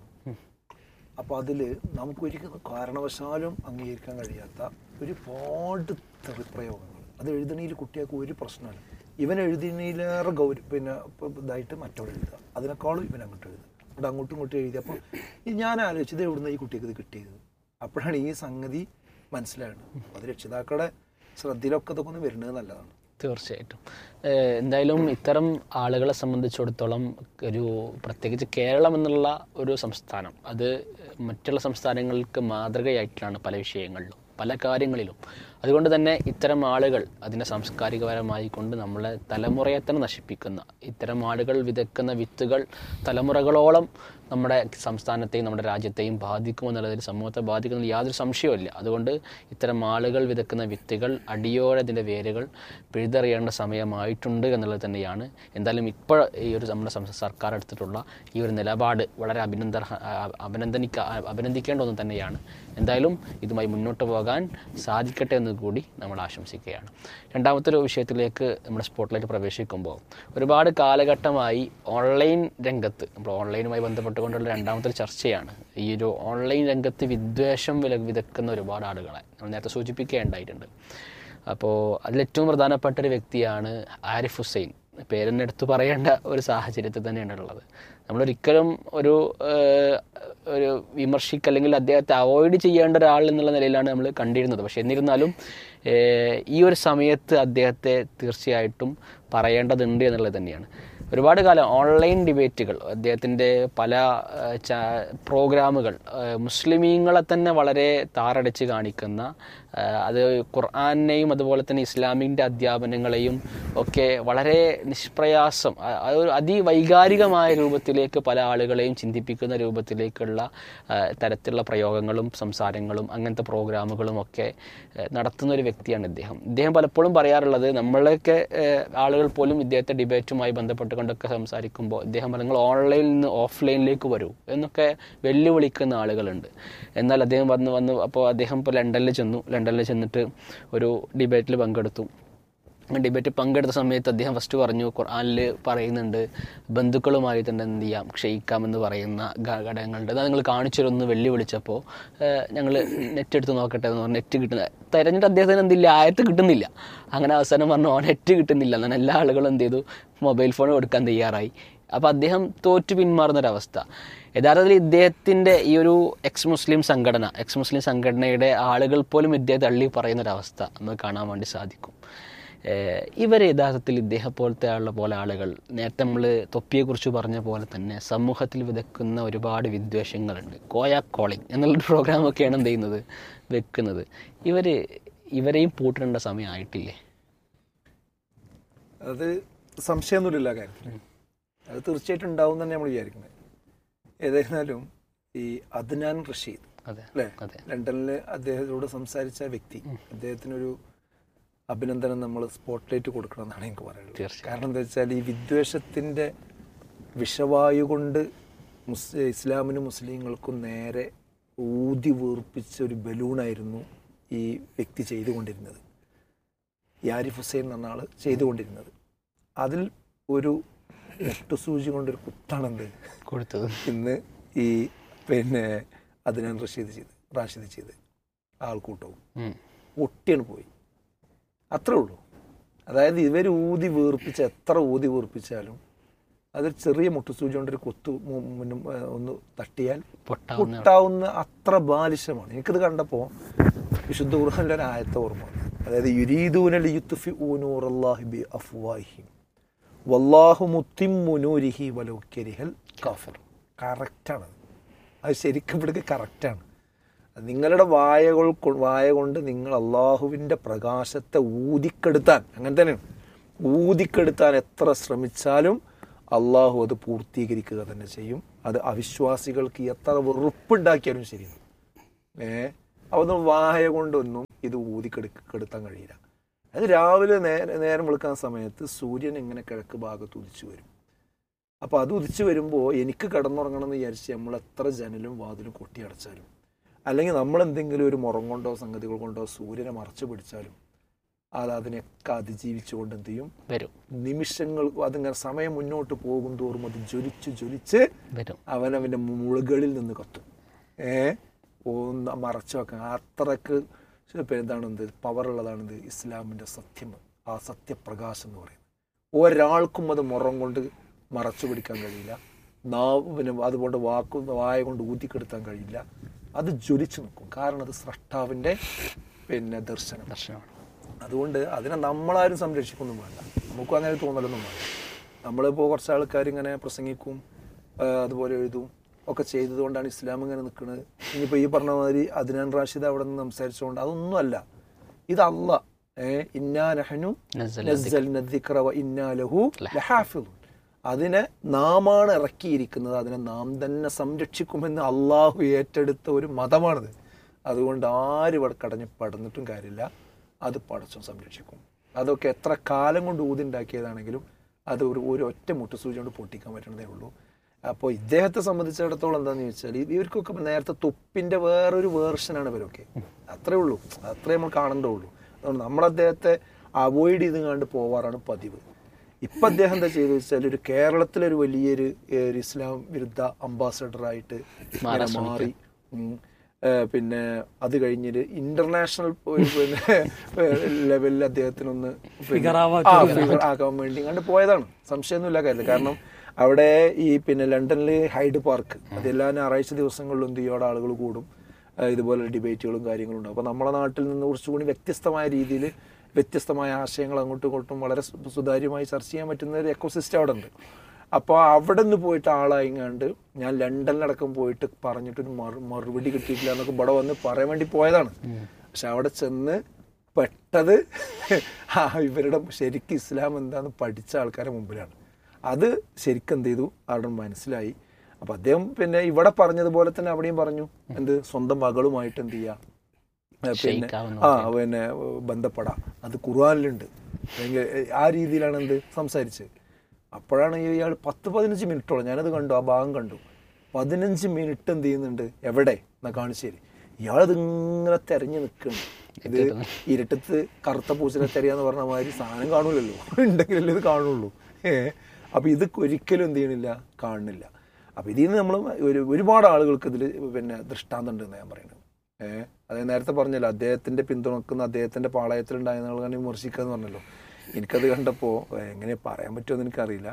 അപ്പോൾ അതിൽ നമുക്ക് ഒരിക്കലും കാരണവശാലും അംഗീകരിക്കാൻ കഴിയാത്ത ഒരുപാട് തെറിപ്രയോഗങ്ങൾ അത് എഴുതണയിൽ കുട്ടികൾക്ക് ഒരു പ്രശ്നമല്ല ഇവൻ എഴുതുന്നതിലേറെ ഗൗര പിന്നെ ഇപ്പൊ ഇതായിട്ട് മറ്റവൾ എഴുതുക അതിനേക്കാളും ഇവൻ അങ്ങോട്ട് എഴുതുക അവിടെ അങ്ങോട്ടും ഇങ്ങോട്ടും എഴുതി അപ്പോൾ ഈ ഞാൻ ആലോചിച്ചത് എവിടുന്ന ഈ കുട്ടിക്ക് ഇത് കിട്ടിയത് അപ്പോഴാണ് ഈ സംഗതി മനസ്സിലായത് അത് രക്ഷിതാക്കളുടെ ശ്രദ്ധയിലൊക്കെ ഇതൊക്കെ ഒന്ന് വരുന്നത് നല്ലതാണ് തീർച്ചയായിട്ടും ഏഹ് എന്തായാലും ഇത്തരം ആളുകളെ സംബന്ധിച്ചിടത്തോളം ഒരു പ്രത്യേകിച്ച് കേരളം എന്നുള്ള ഒരു സംസ്ഥാനം അത് മറ്റുള്ള സംസ്ഥാനങ്ങൾക്ക് മാതൃകയായിട്ടാണ് പല വിഷയങ്ങളിലും പല കാര്യങ്ങളിലും അതുകൊണ്ട് തന്നെ ഇത്തരം ആളുകൾ അതിനെ സാംസ്കാരികപരമായി കൊണ്ട് നമ്മളെ തലമുറയെ തന്നെ നശിപ്പിക്കുന്ന ഇത്തരം ആളുകൾ വിതക്കുന്ന വിത്തുകൾ തലമുറകളോളം നമ്മുടെ സംസ്ഥാനത്തെയും നമ്മുടെ രാജ്യത്തെയും ബാധിക്കുമെന്നുള്ളതിൽ സമൂഹത്തെ ബാധിക്കുന്നതിൽ യാതൊരു സംശയവുമില്ല അതുകൊണ്ട് ഇത്തരം ആളുകൾ വിതക്കുന്ന വിത്തുകൾ അടിയോടെ അതിൻ്റെ വേരുകൾ പിഴുതെറിയേണ്ട സമയമായിട്ടുണ്ട് എന്നുള്ളത് തന്നെയാണ് എന്തായാലും ഇപ്പോൾ ഈ ഒരു നമ്മുടെ സംസ്ഥാന സർക്കാർ എടുത്തിട്ടുള്ള ഈ ഒരു നിലപാട് വളരെ അഭിനന്ദ അഭിനന്ദനിക്ക അഭിനന്ദിക്കേണ്ട ഒന്ന് തന്നെയാണ് എന്തായാലും ഇതുമായി മുന്നോട്ട് പോകാൻ സാധിക്കട്ടെ എന്ന് കൂടി നമ്മൾ ആശംസിക്കുകയാണ് രണ്ടാമത്തെ ഒരു വിഷയത്തിലേക്ക് നമ്മുടെ സ്പോട്ട്ലൈറ്റ് പ്രവേശിക്കുമ്പോൾ ഒരുപാട് കാലഘട്ടമായി ഓൺലൈൻ രംഗത്ത് നമ്മൾ ഓൺലൈനുമായി ബന്ധപ്പെട്ടുകൊണ്ടുള്ള രണ്ടാമത്തെ ഒരു ചർച്ചയാണ് ഈ ഒരു ഓൺലൈൻ രംഗത്ത് വിദ്വേഷം വില വിതക്കുന്ന ഒരുപാട് ആളുകളെ നമ്മൾ നേരത്തെ സൂചിപ്പിക്കുകയുണ്ടായിട്ടുണ്ട് അപ്പോൾ അതിലേറ്റവും പ്രധാനപ്പെട്ട ഒരു വ്യക്തിയാണ് ആരിഫ് ഹുസൈൻ പേരെന്നെ എടുത്തു പറയേണ്ട ഒരു സാഹചര്യത്തിൽ തന്നെയാണ് ഉള്ളത് നമ്മളൊരിക്കലും ഒരു ഏഹ്, ഒരു വിമർശിക്ക അല്ലെങ്കിൽ അദ്ദേഹത്തെ അവോയ്ഡ് ചെയ്യേണ്ട ഒരാൾ എന്നുള്ള നിലയിലാണ് നമ്മൾ കണ്ടിരുന്നത് പക്ഷെ എന്നിരുന്നാലും ഏഹ്, ഈ ഒരു സമയത്ത് അദ്ദേഹത്തെ തീർച്ചയായിട്ടും പറയേണ്ടതുണ്ട് എന്നുള്ളത് തന്നെയാണ് ഒരുപാട് കാലം ഓൺലൈൻ ഡിബേറ്റുകൾ അദ്ദേഹത്തിൻ്റെ പല ആ, ചാ- പ്രോഗ്രാമുകൾ ആ, മുസ്ലിമീങ്ങളെ തന്നെ വളരെ താറടിച്ച് കാണിക്കുന്ന ആ, അത് ഖുർആാനെയും അതുപോലെ തന്നെ ഇസ്ലാമിൻ്റെ അധ്യാപനങ്ങളെയും ഒക്കെ വളരെ നിഷ്പ്രയാസം ആ, അത് ഒരു അതിവൈകാരികമായ രൂപത്തിലേക്ക് പല ആളുകളെയും ചിന്തിപ്പിക്കുന്ന രൂപത്തിലേക്കുള്ള ആ, തരത്തിലുള്ള പ്രയോഗങ്ങളും സംസാരങ്ങളും അങ്ങനത്തെ പ്രോഗ്രാമുകളും ഒക്കെ ആ, നടത്തുന്ന ഒരു വ്യക്തിയാണ് ഇദ്ദേഹം ഇദ്ദേഹം പലപ്പോഴും പറയാറുള്ളത് നമ്മളൊക്കെ ആ, ആളുകൾ പോലും ഇദ്ദേഹത്തെ ഡിബേറ്റുമായി ബന്ധപ്പെട്ടുകൊണ്ടൊക്കെ സംസാരിക്കുമ്പോൾ ഇദ്ദേഹം പറഞ്ഞു, നിങ്ങൾ ഓൺലൈനിൽ നിന്ന് ഓഫ്ലൈനിലേക്ക് വരൂ എന്നൊക്കെ വെല്ലുവിളിക്കുന്ന ആളുകളുണ്ട് എന്നാൽ അദ്ദേഹം വന്ന് വന്ന് അപ്പോൾ അദ്ദേഹം ഇപ്പോൾ ലണ്ടനിൽ ചെന്നു ലണ്ടനിൽ ചെന്നിട്ട് ഒരു ഡിബേറ്റിൽ പങ്കെടുത്തു ഡിബേറ്റ് പങ്കെടുത്ത സമയത്ത് അദ്ദേഹം ഫസ്റ്റ് പറഞ്ഞു ഖുർആനിൽ പറയുന്നുണ്ട് ബന്ധുക്കളുമായി തന്നെ എന്ത് ചെയ്യാം ക്ഷയിക്കാമെന്ന് പറയുന്ന ഘ- ഘടകങ്ങളുണ്ട് അത് നിങ്ങൾ കാണിച്ചു തരുമെന്ന് വെല്ലുവിളിച്ചപ്പോൾ ഞങ്ങൾ നെറ്റ് എടുത്ത് നോക്കട്ടെ എന്ന് പറഞ്ഞ് നെറ്റ് കിട്ടുന്ന തിരഞ്ഞിട്ട് അദ്ദേഹത്തിന് എന്തില്ല ആയത്ത് കിട്ടുന്നില്ല അങ്ങനെ അവസാനം പറഞ്ഞു ഓ നെറ്റ് കിട്ടുന്നില്ല എന്നാണ് എല്ലാ ആളുകളും എന്ത് ചെയ്തു മൊബൈൽ ഫോൺ കൊടുക്കാൻ തയ്യാറായി അപ്പോൾ അദ്ദേഹം തോറ്റു പിന്മാറുന്നൊരവസ്ഥ യഥാർത്ഥത്തിൽ ഇദ്ദേഹത്തിൻ്റെ ഈ ഒരു എക്സ് മുസ്ലിം സംഘടന എക്സ് മുസ്ലിം സംഘടനയുടെ ആളുകൾ പോലും ഇദ്ദേഹത്തെ തള്ളി പറയുന്നൊരവസ്ഥ നമുക്ക് കാണാൻ വേണ്ടി സാധിക്കും ഏഹ് ഇവർ യഥാർത്ഥത്തിൽ ഇദ്ദേഹം പോലത്തെ ആളുടെ പോലെ ആളുകൾ നേരത്തെ നമ്മൾ തൊപ്പിയെക്കുറിച്ച് പറഞ്ഞ പോലെ തന്നെ സമൂഹത്തിൽ വിതക്കുന്ന ഒരുപാട് വിദ്വേഷങ്ങളുണ്ട് കോയ കോളിംഗ് എന്നുള്ളൊരു പ്രോഗ്രാമൊക്കെയാണ് എന്ത് ചെയ്യുന്നത് വെക്കുന്നത് ഇവർ ഇവരെയും പൂട്ടിടേണ്ട സമയമായിട്ടില്ലേ അത് സംശയമൊന്നുമില്ല ആ കാര്യത്തിൽ അത് തീർച്ചയായിട്ടും ഉണ്ടാവും തന്നെ നമ്മൾ വിചാരിക്കുന്നത് ഏതായിരുന്നാലും ഈ അദ്നാൻ റഷീദ് അതെ അല്ലേ അതെ ലണ്ടനിൽ അദ്ദേഹത്തോട് സംസാരിച്ച വ്യക്തി അദ്ദേഹത്തിനൊരു അഭിനന്ദനം നമ്മൾ സ്പോട്ട്ലൈറ്റ് കൊടുക്കണം എന്നാണ് എനിക്ക് പറയുന്നത് തീർച്ചയായും. കാരണം എന്താ വെച്ചാൽ ഈ വിദ്വേഷത്തിൻ്റെ വിഷവായു കൊണ്ട് മുസ് ഇസ്ലാമിനും മുസ്ലിങ്ങൾക്കും നേരെ ഊതി വീർപ്പിച്ച ഒരു ബലൂണായിരുന്നു ഈ വ്യക്തി ചെയ്തുകൊണ്ടിരുന്നത് യാരിഫ് ഹുസൈൻ എന്ന ആൾ ചെയ്തുകൊണ്ടിരുന്നത് അതിൽ ഒരു മുട്ടുസൂചി കൊണ്ടൊരു കുത്താണെന്ത് കൊടുത്തത് ഇന്ന് ഈ പിന്നെ അതിനാൻ റഷീദ് ചെയ്ത് റാഷിദ് ചെയ്ത് ആൾക്കൂട്ടവും ഉം. ഒട്ടിയാണ് പോയി അത്രേ ഉള്ളൂ അതായത് ഇവർ ഊതി വീർപ്പിച്ച് എത്ര ഊതി വീർപ്പിച്ചാലും അതൊരു ചെറിയ മുട്ടുസൂചി കൊണ്ടൊരു കൊത്തു മു- മുന്നും, ഏ, ഒന്ന് തട്ടിയാൽ പൊട്ടാവുന്ന പൊട്ടാവുന്ന അത്ര ബാലിശമാണ് എനിക്കിത് കണ്ടപ്പോൾ വിശുദ്ധ ഖുർആനിലെ ഒരു ആയത്തെ ഓർമ്മ വന്നു. അതായത് യുരീദൂനൽ യുത്ഫി ഊനൂറല്ലാഹി ബി അഫ്വാഹിം വല്ലാഹു മുത്തിമ്മു നൂരിഹി വലൗ കരിഹൽ കാഫിർ കറക്റ്റാണ് അത് ശരിക്കും ഇവിടേക്ക് കറക്റ്റാണ് നിങ്ങളുടെ വായകൾ കൊ- വായ കൊണ്ട് നിങ്ങൾ അള്ളാഹുവിൻ്റെ പ്രകാശത്തെ ഊതിക്കെടുത്താൻ അങ്ങനെ തന്നെയാണ് ഊതിക്കെടുത്താൻ എത്ര ശ്രമിച്ചാലും അള്ളാഹു അത് പൂർത്തീകരിക്കുക തന്നെ ചെയ്യും അത് അവിശ്വാസികൾക്ക് എത്ര വെറുപ്പുണ്ടാക്കിയാലും ശരിയാണ് ഏ അതൊന്നും വായ കൊണ്ടൊന്നും ഇത് ഊതിക്കെടുക്ക കെടുത്താൻ കഴിയില്ല അത് രാവിലെ നേരെ നേരം വെളുക്കാൻ സമയത്ത് സൂര്യൻ ഇങ്ങനെ കിഴക്ക് ഭാഗത്ത് ഉദിച്ചു വരും അപ്പോൾ അത് ഉദിച്ചു വരുമ്പോൾ എനിക്ക് കിടന്നുറങ്ങണം എന്ന് വിചാരിച്ച് നമ്മൾ എത്ര ജനലും വാതിലും കൊട്ടി അടച്ചാലും അല്ലെങ്കിൽ നമ്മൾ എന്തെങ്കിലും ഒരു മുറം കൊണ്ടോ സംഗതികൾ കൊണ്ടോ സൂര്യനെ മറച്ചു പിടിച്ചാലും അത് അതിനെയൊക്കെ അതിജീവിച്ചുകൊണ്ട് എന്ത് ചെയ്യും വരും നിമിഷങ്ങൾ അതിങ്ങനെ സമയം മുന്നോട്ട് പോകും തോറും അത് ജ്വലിച്ച് ജ്വലിച്ച് വരും അവൻ അവൻ്റെ മുളുകളിൽ നിന്ന് കത്തും ഏ ഒന്ന് മറച്ചു വെക്കാൻ അത്രക്ക് ഇപ്പം എന്താണ് എന്ത് പവറുള്ളതാണെന്ത് ഇസ്ലാമിൻ്റെ സത്യം ആ സത്യപ്രകാശം എന്ന് പറയുന്നത് ഒരാൾക്കും അത് മുറം കൊണ്ട് മറച്ചു പിടിക്കാൻ കഴിയില്ല നാവ് പിന്നെ അതുകൊണ്ട് വാക്കു വായ കൊണ്ട് ഊതിക്കെടുത്താൻ കഴിയില്ല അത് ജ്വലിച്ചു നിൽക്കും കാരണം അത് സ്രഷ്ടാവിൻ്റെ പിന്നെ ദർശനം ദർശനമാണ് അതുകൊണ്ട് അതിനെ നമ്മളാരും സംരക്ഷിക്കൊന്നും വേണ്ട നമുക്കും അങ്ങനെ തോന്നലൊന്നും വേണ്ട നമ്മളിപ്പോൾ കുറച്ച് ആൾക്കാർ ഇങ്ങനെ പ്രസംഗിക്കും ആ, അതുപോലെ എഴുതും ഒക്കെ ചെയ്തതുകൊണ്ടാണ് ഇസ്ലാം ഇങ്ങനെ നിൽക്കുന്നത് ഇനിയിപ്പോൾ ഈ പറഞ്ഞ മാതിരി അദ്നാൻ റാഷിദ് അവിടെ നിന്ന് സംസാരിച്ചുകൊണ്ട് അതൊന്നുമല്ല ഇത് അല്ല ഏ ഇന്നാ നഹനു നസ്സൽ നസ്സൽന ദിക്റ വ ഇന്നാ ലഹു ലഹാഫിദുൻ. അതിനെ നാമാണ് ഇറക്കിയിരിക്കുന്നത് അതിനെ നാം തന്നെ സംരക്ഷിക്കുമെന്ന് അള്ളാഹു ഏറ്റെടുത്ത ഒരു മതമാണിത് അതുകൊണ്ട് ആര് ഇവിടെ കടഞ്ഞ് പടന്നിട്ടും കാര്യമില്ല അത് പടച്ചും സംരക്ഷിക്കും അതൊക്കെ എത്ര കാലം കൊണ്ട് ഊതിണ്ടാക്കിയതാണെങ്കിലും അത് ഒരു ഒരു ഒറ്റ മുട്ടുസൂചി കൊണ്ട് പൊട്ടിക്കാൻ പറ്റണതേ ഉള്ളൂ അപ്പോൾ ഇദ്ദേഹത്തെ സംബന്ധിച്ചിടത്തോളം എന്താണെന്ന് ചോദിച്ചാൽ ഇത് ഇവർക്കൊക്കെ ഇപ്പൊ നേരത്തെ തൊപ്പിന്റെ വേറൊരു വേർഷനാണ് ഇവരൊക്കെ അത്രേ ഉള്ളൂ അത്രേ നമ്മൾ കാണണ്ടേ ഉള്ളൂ അതുകൊണ്ട് നമ്മൾ അദ്ദേഹത്തെ അവോയ്ഡ് ചെയ്ത് കണ്ട് പോവാറാണ് പതിവ് ഇപ്പൊ അദ്ദേഹം എന്താ ചെയ്തു വെച്ചാൽ ഒരു കേരളത്തിലൊരു വലിയൊരു ഏ, ഒരു ഇസ്ലാം വിരുദ്ധ അംബാസഡറായിട്ട് ഇങ്ങനെ മാറി ഉം. ഏ, പിന്നെ അത് കഴിഞ്ഞിട്ട് ഇന്റർനാഷണൽ പിന്നെ ലെവലിൽ അദ്ദേഹത്തിനൊന്ന് പിന്നെ- Figure ആവാൻ ആ, figure ആക്കാൻ വേണ്ടി കണ്ട് പോയതാണ് സംശയമൊന്നുമില്ല കാര്യത്തിൽ കാരണം അവിടെ ഈ പിന്നെ ലണ്ടനിൽ ഹൈഡ് പാർക്ക് അതെല്ലാ ഞായറാഴ്ച ദിവസങ്ങളിലും എന്ത് ചെയ്യും അവിടെ ആളുകൾ കൂടും ആ, ഇതുപോലെ ഡിബേറ്റുകളും കാര്യങ്ങളും ഉണ്ടാവും അപ്പോൾ നമ്മുടെ നാട്ടിൽ നിന്ന് കുറച്ചുകൂടി വ്യത്യസ്തമായ രീതിയിൽ വ്യത്യസ്തമായ ആശയങ്ങൾ അങ്ങോട്ടും ഇങ്ങോട്ടും വളരെ സു- സുതാര്യമായി ചർച്ച ചെയ്യാൻ പറ്റുന്ന ഒരു എക്കോസിസ്റ്റം അവിടെ ഉണ്ട് അപ്പോൾ അവിടെ നിന്ന് പോയിട്ട് ആളായിങ്ങാണ്ട് ഞാൻ ലണ്ടനിലടക്കം പോയിട്ട് പറഞ്ഞിട്ടൊരു മറു മറുപടി കിട്ടിയിട്ടില്ല എന്നൊക്കെ ഇവിടെ വന്ന് പറയാൻ വേണ്ടി പോയതാണ് പക്ഷെ അവിടെ ചെന്ന് പെട്ടത് ആ ഇവരുടെ ശരിക്കും ഇസ്ലാം എന്താന്ന് പഠിച്ച ആൾക്കാരുടെ മുമ്പിലാണ് അത് ശരിക്കും എന്ത് ചെയ്തു അവിടെ മനസ്സിലായി അപ്പൊ അദ്ദേഹം പിന്നെ ഇവിടെ പറഞ്ഞതുപോലെ തന്നെ അവിടെയും പറഞ്ഞു എന്ത് സ്വന്തം മകളുമായിട്ട് എന്ത് ചെയ്യാ ഏ, പിന്നെ ഷെയ്ക്കാവുന്ന ആ പിന്നെ ഏ, ബന്ധപ്പെടാം അത് ഖുർആനിലുണ്ട് അല്ലെങ്കിൽ ഏ, ആ രീതിയിലാണ് എന്ത് സംസാരിച്ചത് അപ്പോഴാണ് ഇയാൾ പത്ത് പതിനഞ്ച് മിനിറ്റോളം ഞാനത് കണ്ടു ആ ഭാഗം കണ്ടു പതിനഞ്ച് മിനിറ്റ് എന്ത് ചെയ്യുന്നുണ്ട് എവിടെ എന്നാ കാണിച്ചേരി ഇയാളത് ഇങ്ങനെ തെരഞ്ഞു നിൽക്കുന്നു ഇത് ഇരുട്ടത്ത് കറുത്ത പൂച്ചനെ തെരയാന്ന് പറഞ്ഞ മാതിരി സാധനം കാണൂലല്ലോ ഉണ്ടെങ്കിലല്ലേ ഇത് കാണുള്ളൂ ഏ അപ്പൊ ഇത് ഒരിക്കലും എന്ത് ചെയ്യണില്ല കാണുന്നില്ല അപ്പൊ ഇതിൽ നിന്ന് നമ്മൾ ഒരു ഒരുപാട് ആളുകൾക്ക് ഇതിൽ പിന്നെ ദൃഷ്ടാന്തം ഉണ്ടെന്ന് ഞാൻ പറയുന്നത് ഏഹ് അതായത് നേരത്തെ പറഞ്ഞല്ലോ അദ്ദേഹത്തിന്റെ പിന്തുണക്കുന്ന അദ്ദേഹത്തിന്റെ പാളയത്തിലുണ്ടായിരുന്ന ആളുകളെ വിമർശിക്കുക എന്ന് പറഞ്ഞല്ലോ എനിക്കത് കണ്ടപ്പോൾ എങ്ങനെ പറയാൻ പറ്റുമെന്ന് എനിക്കറിയില്ല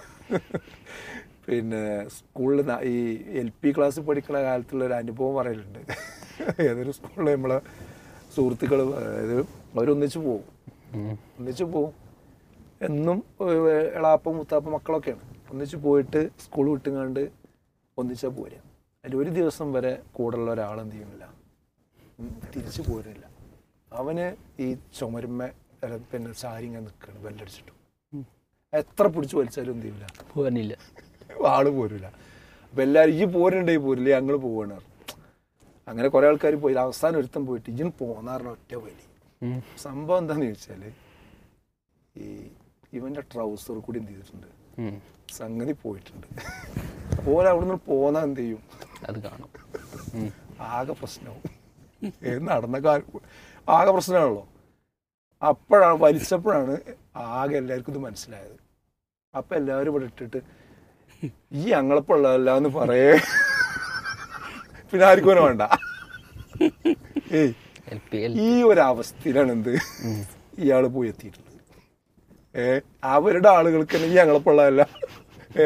പിന്നെ സ്കൂളിൽ ഈ എൽ പി ക്ലാസ്സിൽ പഠിക്കുന്ന കാലത്തുള്ള ഒരു അനുഭവം പറയലുണ്ട് ഏതൊരു സ്കൂളിൽ നമ്മളെ സുഹൃത്തുക്കൾ അതായത് അവരൊന്നിച്ച് പോകും ഒന്നിച്ച് പോകും എന്നും ഏഹ്, എളാപ്പ മുത്താപ്പ മക്കളൊക്കെയാണ് ഒന്നിച്ച് പോയിട്ട് സ്കൂൾ വിട്ടുങ്ങാണ്ട് ഒന്നിച്ചാ പോരുക അതിൽ ഒരു ദിവസം വരെ കൂടെയുള്ള ഒരാൾ എന്ത് ചെയ്യുന്നില്ല ഉം, തിരിച്ചു പോരുന്നില്ല അവന് ഈ ചുമരുമ്മ അല്ല, പിന്നെ സാരി ഇങ്ങനെ നിൽക്കുകയാണ് ബെല്ലടിച്ചിട്ടു എത്ര പിടിച്ചു വലിച്ചാലും എന്ത് ചെയ്യില്ല പോകാനില്ല ആള് പോരില്ല അപ്പൊ എല്ലാരും ഈ പോരുണ്ടേ പോരില്ല ഞങ്ങൾ പോവാണ് അങ്ങനെ കുറെ ആൾക്കാർ പോയി അവസാനം ഒരുത്തം പോയിട്ട് ഇജിന് പോന്നാറിന് ഒറ്റ വലി ഉം. സംഭവം എന്താന്ന് ചോദിച്ചാല് ഈ ഇവന്റെ ട്രൗസർ കൂടി എന്ത് ചെയ്തിട്ടുണ്ട് ഉം. സംഗതി പോയിട്ടുണ്ട് പോലെ അവിടുന്ന് പോന്നാ എന്ത് ചെയ്യും അത് കാണും ഉം. ആകെ പ്രശ്നവും ഏത് നടന്ന കാലം ആകെ പ്രശ്നമാണല്ലോ അപ്പോഴാണ് വലിച്ചപ്പോഴാണ് ആകെ എല്ലാവർക്കും ഇത് മനസ്സിലായത് അപ്പൊ എല്ലാവരും ഇവിടെ ഇട്ടിട്ട് ഈ ഞങ്ങളെപ്പുള്ളതല്ല എന്ന് പറയേ പിന്നെ ആർക്കും അവനെ വേണ്ട ഏയ് എൽ പി എൽ ഈ ഒരു അവസ്ഥയിലാണ് എന്ത് ഇയാള് പോയി എത്തിയിട്ടുള്ളത് ഏ അവരുടെ ആളുകൾക്ക് തന്നെ ഈ ഞങ്ങളെപ്പുള്ളതല്ല ഏ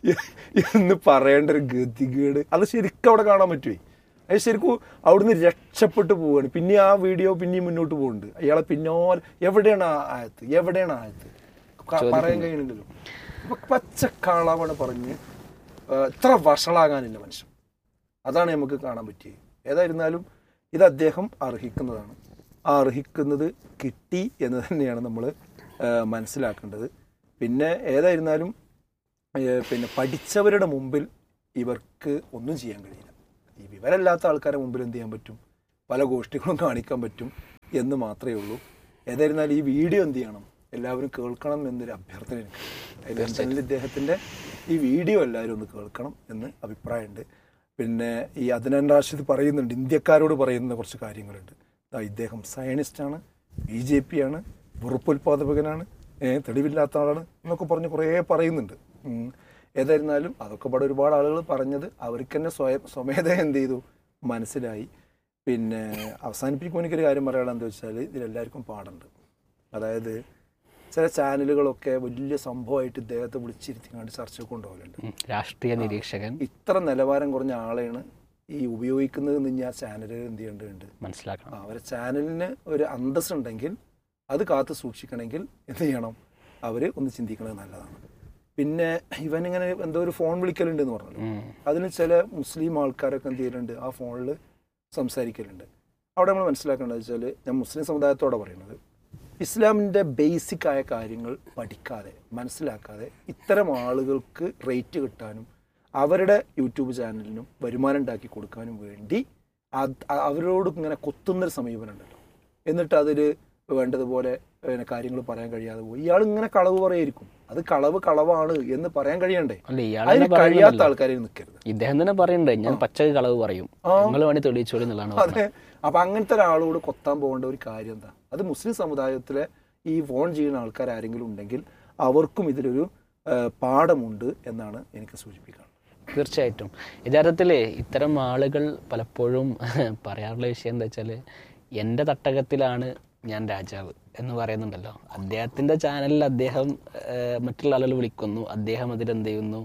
എന്ന് പറയേണ്ട ഒരു ഗതികേട് അത് ശരിക്കും അവിടെ കാണാൻ പറ്റുമേ അത് ശരിക്കും അവിടുന്ന് രക്ഷപ്പെട്ടു പോവുകയാണ് പിന്നെ ആ വീഡിയോ പിന്നെയും മുന്നോട്ട് പോകുന്നുണ്ട് അയാളെ പിന്നോലെ എവിടെയാണ് ആ ആയത്ത് എവിടെയാണ് ആ ആയത്ത് ക- പറയാൻ കഴിയണില്ലല്ലോ അപ്പൊ പച്ചക്കാളാവാണ് പറഞ്ഞ് ആ, ഇത്ര വഷളാകാനില്ല മനുഷ്യൻ അതാണ് നമുക്ക് കാണാൻ പറ്റിയത് ഏതായിരുന്നാലും ഇത് അദ്ദേഹം അർഹിക്കുന്നതാണ് ആ അർഹിക്കുന്നത് കിട്ടി എന്ന് തന്നെയാണ് നമ്മൾ മനസ്സിലാക്കേണ്ടത് പിന്നെ ഏതായിരുന്നാലും ഏഹ്, പിന്നെ പഠിച്ചവരുടെ മുമ്പിൽ ഇവർക്ക് ഒന്നും ചെയ്യാൻ കഴിയില്ല ഈ വിവരമില്ലാത്ത ആൾക്കാരുടെ മുമ്പിൽ എന്ത് ചെയ്യാൻ പറ്റും പല ഗോഷ്ഠികളും കാണിക്കാൻ പറ്റും എന്ന് മാത്രമേ ഉള്ളൂ ഏതായിരുന്നാലും ഈ വീഡിയോ എന്ത് ചെയ്യണം എല്ലാവരും കേൾക്കണം എന്നൊരു അഭ്യർത്ഥന എനിക്ക് ലണ്ടനിൽ ഇദ്ദേഹത്തിന്റെ ഈ വീഡിയോ എല്ലാവരും ഒന്ന് കേൾക്കണം എന്ന് അഭിപ്രായമുണ്ട് പിന്നെ ഈ അദ്നാൻ റാഷിദ് പറയുന്നുണ്ട് ഇന്ത്യക്കാരോട് പറയുന്ന കുറച്ച് കാര്യങ്ങളുണ്ട് ദാ ഇദ്ദേഹം സയനിസ്റ്റാണ് ബി ജെ പി ആണ് വെറുപ്പുൽപാദകനാണ് ഏഹ് തെളിവില്ലാത്ത ആളാണ് എന്നൊക്കെ പറഞ്ഞ് കുറേ പറയുന്നുണ്ട് ഉം. ഏതായിരുന്നാലും അതൊക്കെ ഇവിടെ ഒരുപാട് ആളുകൾ പറഞ്ഞത് അവർക്ക് തന്നെ സ്വയം സ്വമേധ എന്ത് ചെയ്തു മനസ്സിലായി പിന്നെ അവസാനിപ്പിക്കുമ്പോൾ എനിക്കൊരു കാര്യം പറയാനുള്ളത് എന്താ വെച്ചാൽ ഇതിലെല്ലാവർക്കും പാടുണ്ട് അതായത് ചില ചാനലുകളൊക്കെ വലിയ സംഭവമായിട്ട് ഇദ്ദേഹത്തെ വിളിച്ചിരുത്തി കണ്ട് ചർച്ചയ്ക്ക് കൊണ്ടുപോകലുണ്ട് ഉം. രാഷ്ട്രീയ നിരീക്ഷകൻ ഇത്ര നിലവാരം കുറഞ്ഞ ആളെയാണ് ഈ ഉപയോഗിക്കുന്നത് എന്ന് ഞാൻ ചാനലുകൾ എന്ത് ചെയ്യേണ്ടതുണ്ട് മനസ്സിലാക്കണം ആ, അവരെ ചാനലിന് ഒരു അന്തസ് ഉണ്ടെങ്കിൽ അത് കാത്തു സൂക്ഷിക്കണമെങ്കിൽ എന്ത് ചെയ്യണം അവർ ഒന്ന് ചിന്തിക്കണത് നല്ലതാണ് പിന്നെ ഇവനിങ്ങനെ എന്തോ ഒരു ഫോൺ വിളിക്കലുണ്ട് എന്ന് പറഞ്ഞല്ലോ ഉം. അതിന് ചില മുസ്ലിം ആൾക്കാരൊക്കെ എന്ത് ചെയ്യുന്നുണ്ട് ആ ഫോണിൽ സംസാരിക്കലുണ്ട് അവിടെ നമ്മൾ മനസ്സിലാക്കേണ്ടത് വെച്ചാൽ ഞാൻ മുസ്ലിം സമുദായത്തോടെ പറയുന്നത് ഇസ്ലാമിൻ്റെ ബേസിക് ആയ കാര്യങ്ങൾ പഠിക്കാതെ മനസ്സിലാക്കാതെ ഇത്തരം ആളുകൾക്ക് റേറ്റ് കിട്ടാനും അവരുടെ യൂട്യൂബ് ചാനലിനും വരുമാനം ഉണ്ടാക്കി കൊടുക്കാനും വേണ്ടി അത് അവരോട് ഇങ്ങനെ കൊത്തുന്നൊരു സമീപനം ഉണ്ടല്ലോ എന്നിട്ട് അതിൽ വേണ്ടതുപോലെ പിന്നെ കാര്യങ്ങൾ പറയാൻ കഴിയാതെ പോയി ഇയാൾ ഇങ്ങനെ കളവ് പറയായിരിക്കും അത് കളവ് കളവാണ് എന്ന് പറയാൻ കഴിയണ്ടേ അല്ല ഇയാൾ അതിന് തന്നെ കഴിയാത്ത പറയുന്നുണ്ടല്ലോ. ആൾക്കാരെ നിൽക്കരുത് ഇദ്ദേഹം തന്നെ പറയണ്ടേ ഞാൻ പച്ചക്ക് കളവ് പറയും ആ. നിങ്ങൾ വേണി തെളിയിച്ചോളി എന്നുള്ളതാണ് പറഞ്ഞത്. അതെ അപ്പൊ അങ്ങനത്തെ ഒരാളോട് കൊത്താൻ പോകേണ്ട ഒരു കാര്യം എന്താ അത് മുസ്ലിം സമുദായത്തിലെ ഈ ഫോൺ ചെയ്യുന്ന ആൾക്കാർ ആരെങ്കിലും ഉണ്ടെങ്കിൽ അവർക്കും ഇതിലൊരു ആ, പാഠമുണ്ട് എന്നാണ് എനിക്ക് സൂചിപ്പിക്കുന്നത് തീർച്ചയായിട്ടും യഥാർത്ഥത്തിൽ ഇത്തരം ആളുകൾ പലപ്പോഴും പറയാറുള്ള വിഷയം എന്താ വെച്ചാൽ എൻ്റെ തട്ടകത്തിലാണ് ഞാൻ രാജാവ് എന്ന് പറയുന്നുണ്ടല്ലോ അദ്ദേഹത്തിൻ്റെ ചാനലിൽ അദ്ദേഹം ഏഹ്, മറ്റുള്ള ആളുകൾ വിളിക്കുന്നു അദ്ദേഹം അതിലെന്ത് ചെയ്യുന്നു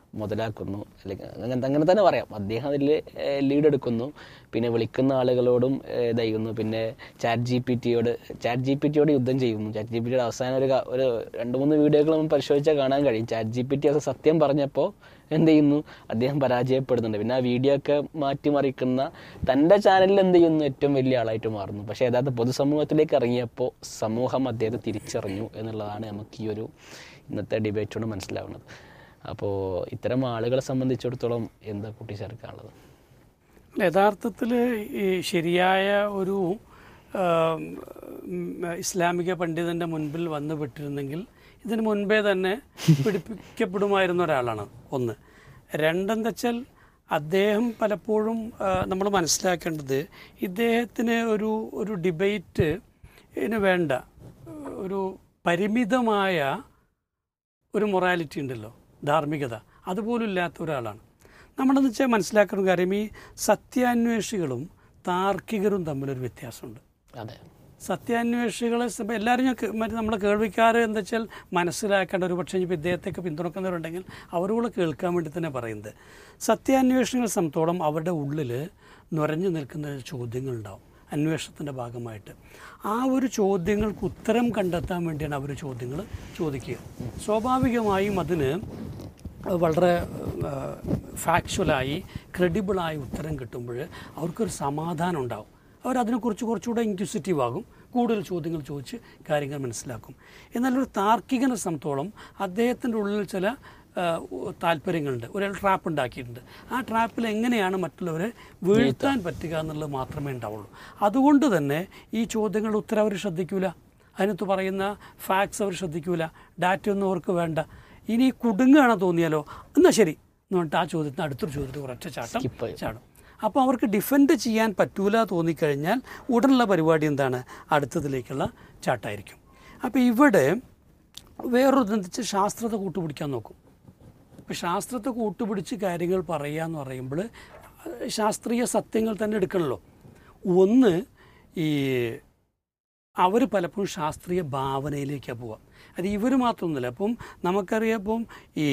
മുതലാക്കുന്നു അല്ലെങ്കിൽ അങ്ങനെ അങ്ങനെ തന്നെ പറയാം അദ്ദേഹം അതിൽ ലീഡ് എടുക്കുന്നു പിന്നെ വിളിക്കുന്ന ആളുകളോടും ഏഹ്, ഇതായിരുന്നു പിന്നെ ചാറ്റ് ജി പി ടിയോട് ചാറ്റ് ജി പി ടിയോട് യുദ്ധം ചെയ്യുന്നു ചാറ്റ് ജി പി ടിയുടെ അവസാനം ഒരു ക- ഒരു രണ്ട് മൂന്ന് വീഡിയോകൾ നമ്മൾ പരിശോധിച്ചാൽ കാണാൻ കഴിയും ചാറ്റ് ജി പി ടി അത് സത്യം പറഞ്ഞപ്പോൾ എന്ത് ചെയ്യുന്നു അദ്ദേഹം പരാജയപ്പെടുന്നുണ്ട് പിന്നെ ആ വീഡിയോ ഒക്കെ മാറ്റിമറിക്കുന്ന തൻ്റെ ചാനലിൽ എന്ത് ചെയ്യുന്നു ഏറ്റവും വലിയ ആളായിട്ട് മാറുന്നു പക്ഷേ യഥാർത്ഥ പൊതുസമൂഹത്തിലേക്ക് ഇറങ്ങിയപ്പോൾ സമൂഹം അദ്ദേഹത്തെ തിരിച്ചറിഞ്ഞു എന്നുള്ളതാണ് നമുക്ക് ഈ ഒരു ഇന്നത്തെ ഡിബേറ്റോട് മനസ്സിലാവുന്നത് അപ്പോൾ ഇത്തരം ആളുകളെ സംബന്ധിച്ചിടത്തോളം എന്താ കൂട്ടിച്ചേർക്കാനുള്ളത് യഥാർത്ഥത്തിൽ ഈ ശരിയായ ഒരു ആം, ഉം, ഇസ്ലാമിക പണ്ഡിതന്റെ മുൻപിൽ വന്നു പെട്ടിരുന്നെങ്കിൽ ഇതിന് മുൻപേ തന്നെ പിടിപ്പിക്കപ്പെടുമായിരുന്ന ഒരാളാണ് ഒന്ന് രണ്ടെന്താ വെച്ചാൽ അദ്ദേഹം പലപ്പോഴും നമ്മൾ മനസ്സിലാക്കേണ്ടത് ഇദ്ദേഹത്തിന് ഒരു ഒരു ഡിബേറ്റ് ഇതിന് വേണ്ട ഒരു പരിമിതമായ ഒരു മൊറാലിറ്റി ഉണ്ടല്ലോ ധാർമ്മികത അതുപോലും ഇല്ലാത്ത ഒരാളാണ് നമ്മളെന്ന് വെച്ചാൽ മനസ്സിലാക്കുന്ന കാര്യം ഈ സത്യാന്വേഷികളും താർക്കികരും തമ്മിലൊരു വ്യത്യാസമുണ്ട് അതെ സത്യാന്വേഷികളെ സംബ- എല്ലാവരും ഞാൻ കേ- മറ്റേ നമ്മളെ കേൾവിക്കാർ എന്താ വെച്ചാൽ മനസ്സിലാക്കേണ്ട ഒരു പക്ഷേ ഇപ്പോൾ ഇദ്ദേഹത്തെയൊക്കെ പിന്തുണക്കുന്നവരുണ്ടെങ്കിൽ അവരോട് കേൾക്കാൻ വേണ്ടി തന്നെ പറയുന്നത് സത്യാന്വേഷണങ്ങളെ സംബന്ധിച്ചോളം അവരുടെ ഉള്ളിൽ നുരഞ്ഞു നിൽക്കുന്ന ചോദ്യങ്ങളുണ്ടാവും അന്വേഷണത്തിൻ്റെ ഭാഗമായിട്ട് ആ ഒരു ചോദ്യങ്ങൾക്ക് ഉത്തരം കണ്ടെത്താൻ വേണ്ടിയാണ് അവർ ചോദ്യങ്ങൾ ചോദിക്കുക സ്വാഭാവികമായും അതിന് വളരെ ഫാക്ച്വലായി ക്രെഡിബിളായി ഉത്തരം കിട്ടുമ്പോൾ അവർക്കൊരു സമാധാനം ഉണ്ടാവും അവരതിനെക്കുറിച്ച് കുറച്ചുകൂടെ ഇൻക്യൂസിറ്റീവ് ആകും കൂടുതൽ ചോദ്യങ്ങൾ ചോദിച്ച് കാര്യങ്ങൾ മനസ്സിലാക്കും എന്നാൽ ഒരു താർക്കികനെ സംബന്ധിച്ചോളം അദ്ദേഹത്തിൻ്റെ ഉള്ളിൽ ചില ആ, താല്പര്യങ്ങളുണ്ട് ഒരാൾ ട്രാപ്പ് ഉണ്ടാക്കിയിട്ടുണ്ട് ആ ട്രാപ്പിൽ എങ്ങനെയാണ് മറ്റുള്ളവരെ വീഴ്ത്താൻ പറ്റുക എന്നുള്ളത് മാത്രമേ ഉണ്ടാവുള്ളൂ അതുകൊണ്ട് തന്നെ ഈ ചോദ്യങ്ങളുടെ ഉത്തരം അവർ ശ്രദ്ധിക്കൂല അതിനകത്ത് പറയുന്ന ഫാക്ട്സ് അവർ ശ്രദ്ധിക്കൂല ഡാറ്റ ഒന്നും അവർക്ക് വേണ്ട ഇനി കുടുങ്ങുകയാണെന്ന് തോന്നിയാലോ എന്നാൽ ശരി എന്ന് പറഞ്ഞിട്ട് ആ ചോദ്യത്തിന് അടുത്തൊരു ചോദ്യത്തിന് ഒരൊറ്റ ചാട്ടം Skip ചെയ്യും. ചാടും അപ്പോൾ അവർക്ക് ഡിഫെൻഡ് ചെയ്യാൻ പറ്റൂല തോന്നിക്കഴിഞ്ഞാൽ ഉടനുള്ള പരിപാടി എന്താണ് അടുത്തതിലേക്കുള്ള ചാട്ടായിരിക്കും അപ്പോൾ ഇവിടെ വേറൊരു എന്താ വെച്ചാൽ ശാസ്ത്രത്തെ കൂട്ടുപിടിക്കാൻ നോക്കും ഇപ്പോൾ ശാസ്ത്രത്തെ കൂട്ടുപിടിച്ച് കാര്യങ്ങൾ പറയുക എന്ന് പറയുമ്പോൾ ശാസ്ത്രീയ സത്യങ്ങൾ തന്നെ എടുക്കണമല്ലോ ഒന്ന് ഈ അവർ പലപ്പോഴും ശാസ്ത്രീയ ഭാവനയിലേക്കാണ് പോവുക അത് ഇവർ മാത്രമൊന്നുമില്ല അപ്പം നമുക്കറിയാം ഇപ്പം ഈ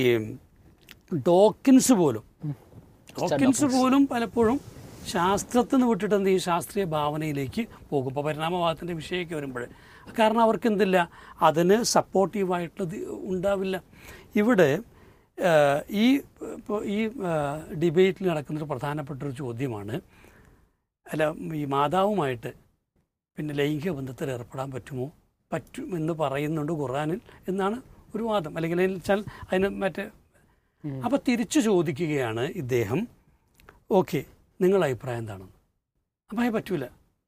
ഡോക്കിൻസ് പോലും ഡോക്കിൻസ് പോലും പലപ്പോഴും ശാസ്ത്രത്തിൽ നിന്ന് വിട്ടിട്ട് എന്ത് ചെയ്യും ശാസ്ത്രീയ ഭാവനയിലേക്ക് പോകും ഇപ്പോൾ പരിണാമവാദത്തിൻ്റെ വിഷയമൊക്കെ വരുമ്പോൾ കാരണം അവർക്ക് എന്തില്ല അതിന് സപ്പോർട്ടീവായിട്ടുള്ളത് ഉണ്ടാവില്ല ഇവിടെ ആ, ഈ ഇപ്പോൾ ഈ ഡിബേറ്റിൽ നടക്കുന്നൊരു പ്രധാനപ്പെട്ട ഒരു ചോദ്യമാണ് അല്ല ഈ മാതാവുമായിട്ട് പിന്നെ ലൈംഗിക ബന്ധത്തിൽ ഏർപ്പെടാൻ പറ്റുമോ പറ്റും എന്ന് പറയുന്നുണ്ട് ഖുറാനിൽ എന്നാണ് ഒരു വാദം അല്ലെങ്കിൽ അതിൽ വെച്ചാൽ അതിന് മറ്റേ അപ്പോൾ തിരിച്ചു ചോദിക്കുകയാണ് ഇദ്ദേഹം ഓക്കെ നിങ്ങളുടെ അഭിപ്രായം എന്താണെന്ന് അപ്പം അത് പറ്റൂല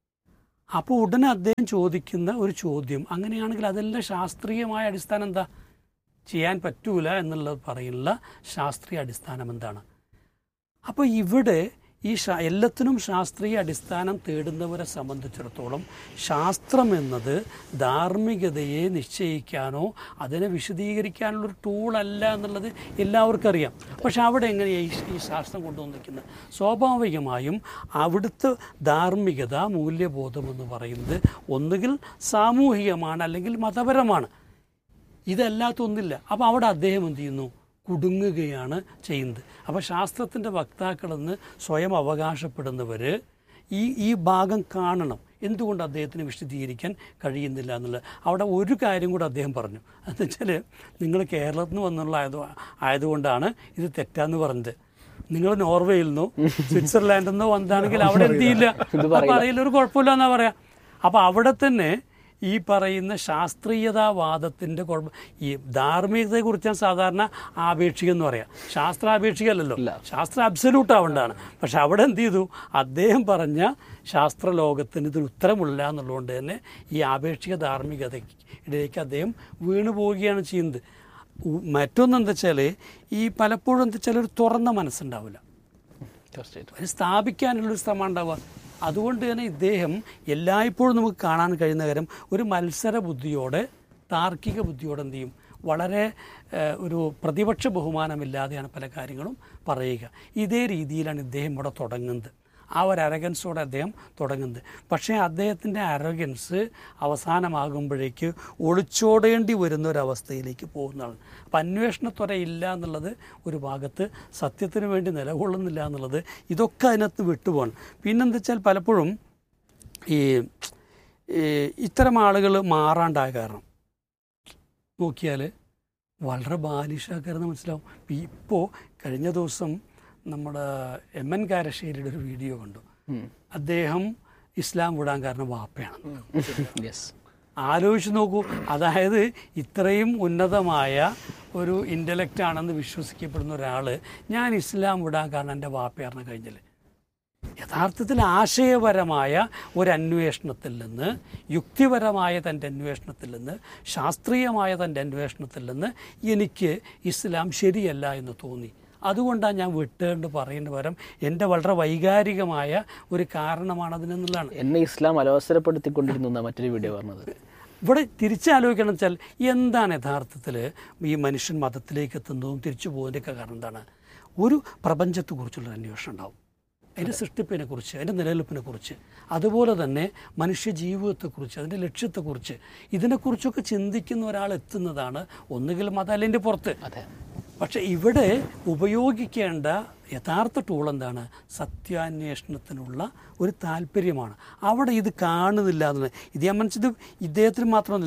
അപ്പോൾ ഉടനെ അദ്ദേഹം ചോദിക്കുന്ന ഒരു ചോദ്യം അങ്ങനെയാണെങ്കിൽ അതെല്ലാം ശാസ്ത്രീയമായ അടിസ്ഥാനം എന്താ ചെയ്യാൻ പറ്റൂല എന്നുള്ളത് പറയുന്ന ശാസ്ത്രീയ അടിസ്ഥാനം എന്താണ് അപ്പോൾ ഇവിടെ ഈ ശാ- എല്ലാത്തിനും ശാസ്ത്രീയ അടിസ്ഥാനം തേടുന്നവരെ സംബന്ധിച്ചിടത്തോളം ശാസ്ത്രം എന്നത് ധാർമ്മികതയെ നിശ്ചയിക്കാനോ അതിനെ വിശദീകരിക്കാനുള്ള ഒരു ടൂളല്ല എന്നുള്ളത് എല്ലാവർക്കും അറിയാം പക്ഷെ അവിടെ എങ്ങനെയാണ് ഈ ഈ ശാസ്ത്രം കൊണ്ടുവന്നിരിക്കുന്നത് സ്വാഭാവികമായും അവിടുത്തെ ധാർമ്മികത മൂല്യബോധം എന്ന് പറയുന്നത് ഒന്നുകിൽ സാമൂഹികമാണ് അല്ലെങ്കിൽ മതപരമാണ് ഇതല്ലാത്തൊന്നില്ല അപ്പോൾ അവിടെ അദ്ദേഹം എന്ത് ചെയ്യുന്നു കുടുങ്ങുകയാണ് ചെയ്യുന്നത് അപ്പോൾ ശാസ്ത്രത്തിൻ്റെ വക്താക്കളെന്ന് സ്വയം അവകാശപ്പെടുന്നവർ ഈ ഈ ഭാഗം കാണണം എന്തുകൊണ്ട് അദ്ദേഹത്തിന് വിശദീകരിക്കാൻ കഴിയുന്നില്ല എന്നുള്ളത് അവിടെ ഒരു കാര്യം കൂടെ അദ്ദേഹം പറഞ്ഞു എന്ന് വെച്ചാൽ നിങ്ങൾ കേരളത്തിൽ നിന്ന് വന്നുള്ള ആയത് ആയതുകൊണ്ടാണ് ഇത് തെറ്റാന്ന് പറഞ്ഞത് നിങ്ങൾ നോർവേയിൽ നിന്നോ സ്വിറ്റ്സർലാൻഡിൽ നിന്നോ വന്നതാണെങ്കിൽ അവിടെ എന്ത് ചെയ്യില്ല അപ്പോൾ അറിയില്ല ഒരു കുഴപ്പമില്ല എന്നാ പറയാ അപ്പോൾ അവിടെ തന്നെ ഈ പറയുന്ന ശാസ്ത്രീയതാവാദത്തിൻ്റെ കുഴപ്പം ഈ ധാർമ്മികതയെക്കുറിച്ചാണ് സാധാരണ ആപേക്ഷികം എന്ന് പറയാം ശാസ്ത്രാപേക്ഷികമല്ലല്ലോ ശാസ്ത്ര അബ്സല്യൂട്ട് ആവേണ്ടതാണ് പക്ഷെ അവിടെ എന്ത് ചെയ്തു അദ്ദേഹം പറഞ്ഞ ശാസ്ത്രലോകത്തിന് ഇതിന് ഉത്തരമില്ല എന്നുള്ളതുകൊണ്ട് തന്നെ ഈ ആപേക്ഷിക ധാർമ്മികതയിലേക്ക് അദ്ദേഹം വീണു പോവുകയാണ് ചെയ്യുന്നത് ഉ- മറ്റൊന്നെന്താ വെച്ചാൽ ഈ പലപ്പോഴും എന്താ വെച്ചാൽ ഒരു തുറന്ന മനസ്സുണ്ടാവില്ല തീർച്ചയായിട്ടും അതിന് സ്ഥാപിക്കാനുള്ളൊരു ശ്രമം ഉണ്ടാവുക അതുകൊണ്ട് തന്നെ ഇദ്ദേഹം എല്ലായ്പ്പോഴും നമുക്ക് കാണാൻ കഴിയുന്ന കാര്യം ഒരു മത്സര ബുദ്ധിയോടെ താർക്കിക ബുദ്ധിയോടെ എന്ത് ചെയ്യും വളരെ ഏഹ്, ഒരു പ്രതിപക്ഷ ബഹുമാനമില്ലാതെയാണ് പല കാര്യങ്ങളും പറയുക ഇതേ രീതിയിലാണ് ഇദ്ദേഹം ഇവിടെ തുടങ്ങുന്നത് ആ ഒരു അരഗൻസോടെ അദ്ദേഹം തുടങ്ങുന്നത് പക്ഷേ അദ്ദേഹത്തിൻ്റെ അരഗൻസ് അവസാനമാകുമ്പോഴേക്ക് ഒളിച്ചോടേണ്ടി വരുന്ന ഒരവസ്ഥയിലേക്ക് പോകുന്നതാണ് അപ്പം അന്വേഷണത്വര ഇല്ല എന്നുള്ളത് ഒരു ഭാഗത്ത് സത്യത്തിന് വേണ്ടി നിലകൊള്ളുന്നില്ല എന്നുള്ളത് ഇതൊക്കെ അതിനകത്ത് വിട്ടുപോകണം പിന്നെന്താ വെച്ചാൽ പലപ്പോഴും ഈ ഈ ഇത്തരം ആളുകൾ മാറാണ്ടായ കാരണം നോക്കിയാൽ വളരെ ബാലിഷാക്കാരെന്ന് മനസ്സിലാവും ഇപ്പോൾ കഴിഞ്ഞ ദിവസം നമ്മുടെ എം എൻ കാരശ്ശേരിയുടെ ഒരു വീഡിയോ കണ്ടു അദ്ദേഹം ഇസ്ലാം വിടാൻ കാരണം വാപ്പയാണ് യെസ് ആലോചിച്ച് നോക്കൂ അതായത് ഇത്രയും ഉന്നതമായ ഒരു ഇൻ്റലക്റ്റ് ആണെന്ന് വിശ്വസിക്കപ്പെടുന്ന ഒരാൾ ഞാൻ ഇസ്ലാം വിടാൻ കാരണം എൻ്റെ വാപ്പയാറിന് കഴിഞ്ഞില്ല യഥാർത്ഥത്തിൽ ആശയപരമായ ഒരു അന്വേഷണത്തിൽ നിന്ന് യുക്തിപരമായ തൻ്റെ അന്വേഷണത്തിൽ നിന്ന് ശാസ്ത്രീയമായ തൻ്റെ അന്വേഷണത്തിൽ നിന്ന് എനിക്ക് ഇസ്ലാം ശരിയല്ല എന്ന് തോന്നി അതുകൊണ്ടാണ് ഞാൻ വിട്ടേണ്ട് പറയേണ്ട പകരം എൻ്റെ വളരെ വൈകാരികമായ ഒരു കാരണമാണ് അതിനെന്നുള്ളതാണ് എന്നെ ഇസ്ലാം അലോസരപ്പെടുത്തിക്കൊണ്ടിരുന്നു എന്നാ മറ്റൊരു വീഡിയോ പറഞ്ഞത് ഇവിടെ തിരിച്ചാലോചിക്കണം വെച്ചാൽ എന്താണ് യഥാർത്ഥത്തിൽ ഈ മനുഷ്യൻ മതത്തിലേക്ക് എത്തുന്നതും തിരിച്ചു പോകുന്നതിൻ്റെയൊക്കെ കാരണം എന്താണ് ഒരു പ്രപഞ്ചത്തെക്കുറിച്ചുള്ള അന്വേഷണം ഉണ്ടാവും അതിൻ്റെ സൃഷ്ടിപ്പിനെ കുറിച്ച് അതിൻ്റെ നിലനിൽപ്പിനെ കുറിച്ച് അതുപോലെ തന്നെ മനുഷ്യ ജീവിതത്തെക്കുറിച്ച് അതിൻ്റെ ലക്ഷ്യത്തെക്കുറിച്ച് ഇതിനെക്കുറിച്ചൊക്കെ ചിന്തിക്കുന്ന ഒരാൾ എത്തുന്നതാണ് ഒന്നുകിൽ മതം അല്ലെങ്കിൽ പുറത്ത് അതെ പക്ഷെ ഇവിടെ ഉപയോഗിക്കേണ്ട യഥാർത്ഥ ടൂൾ എന്താണ് സത്യാന്വേഷണത്തിനുള്ള ഒരു താല്പര്യമാണ് അവിടെ ഇത് കാണുന്നില്ല എന്നുള്ളത് ഇത് ഞാൻ മനസ്സിത് ഇദ്ദേഹത്തിന് മാത്രമല്ല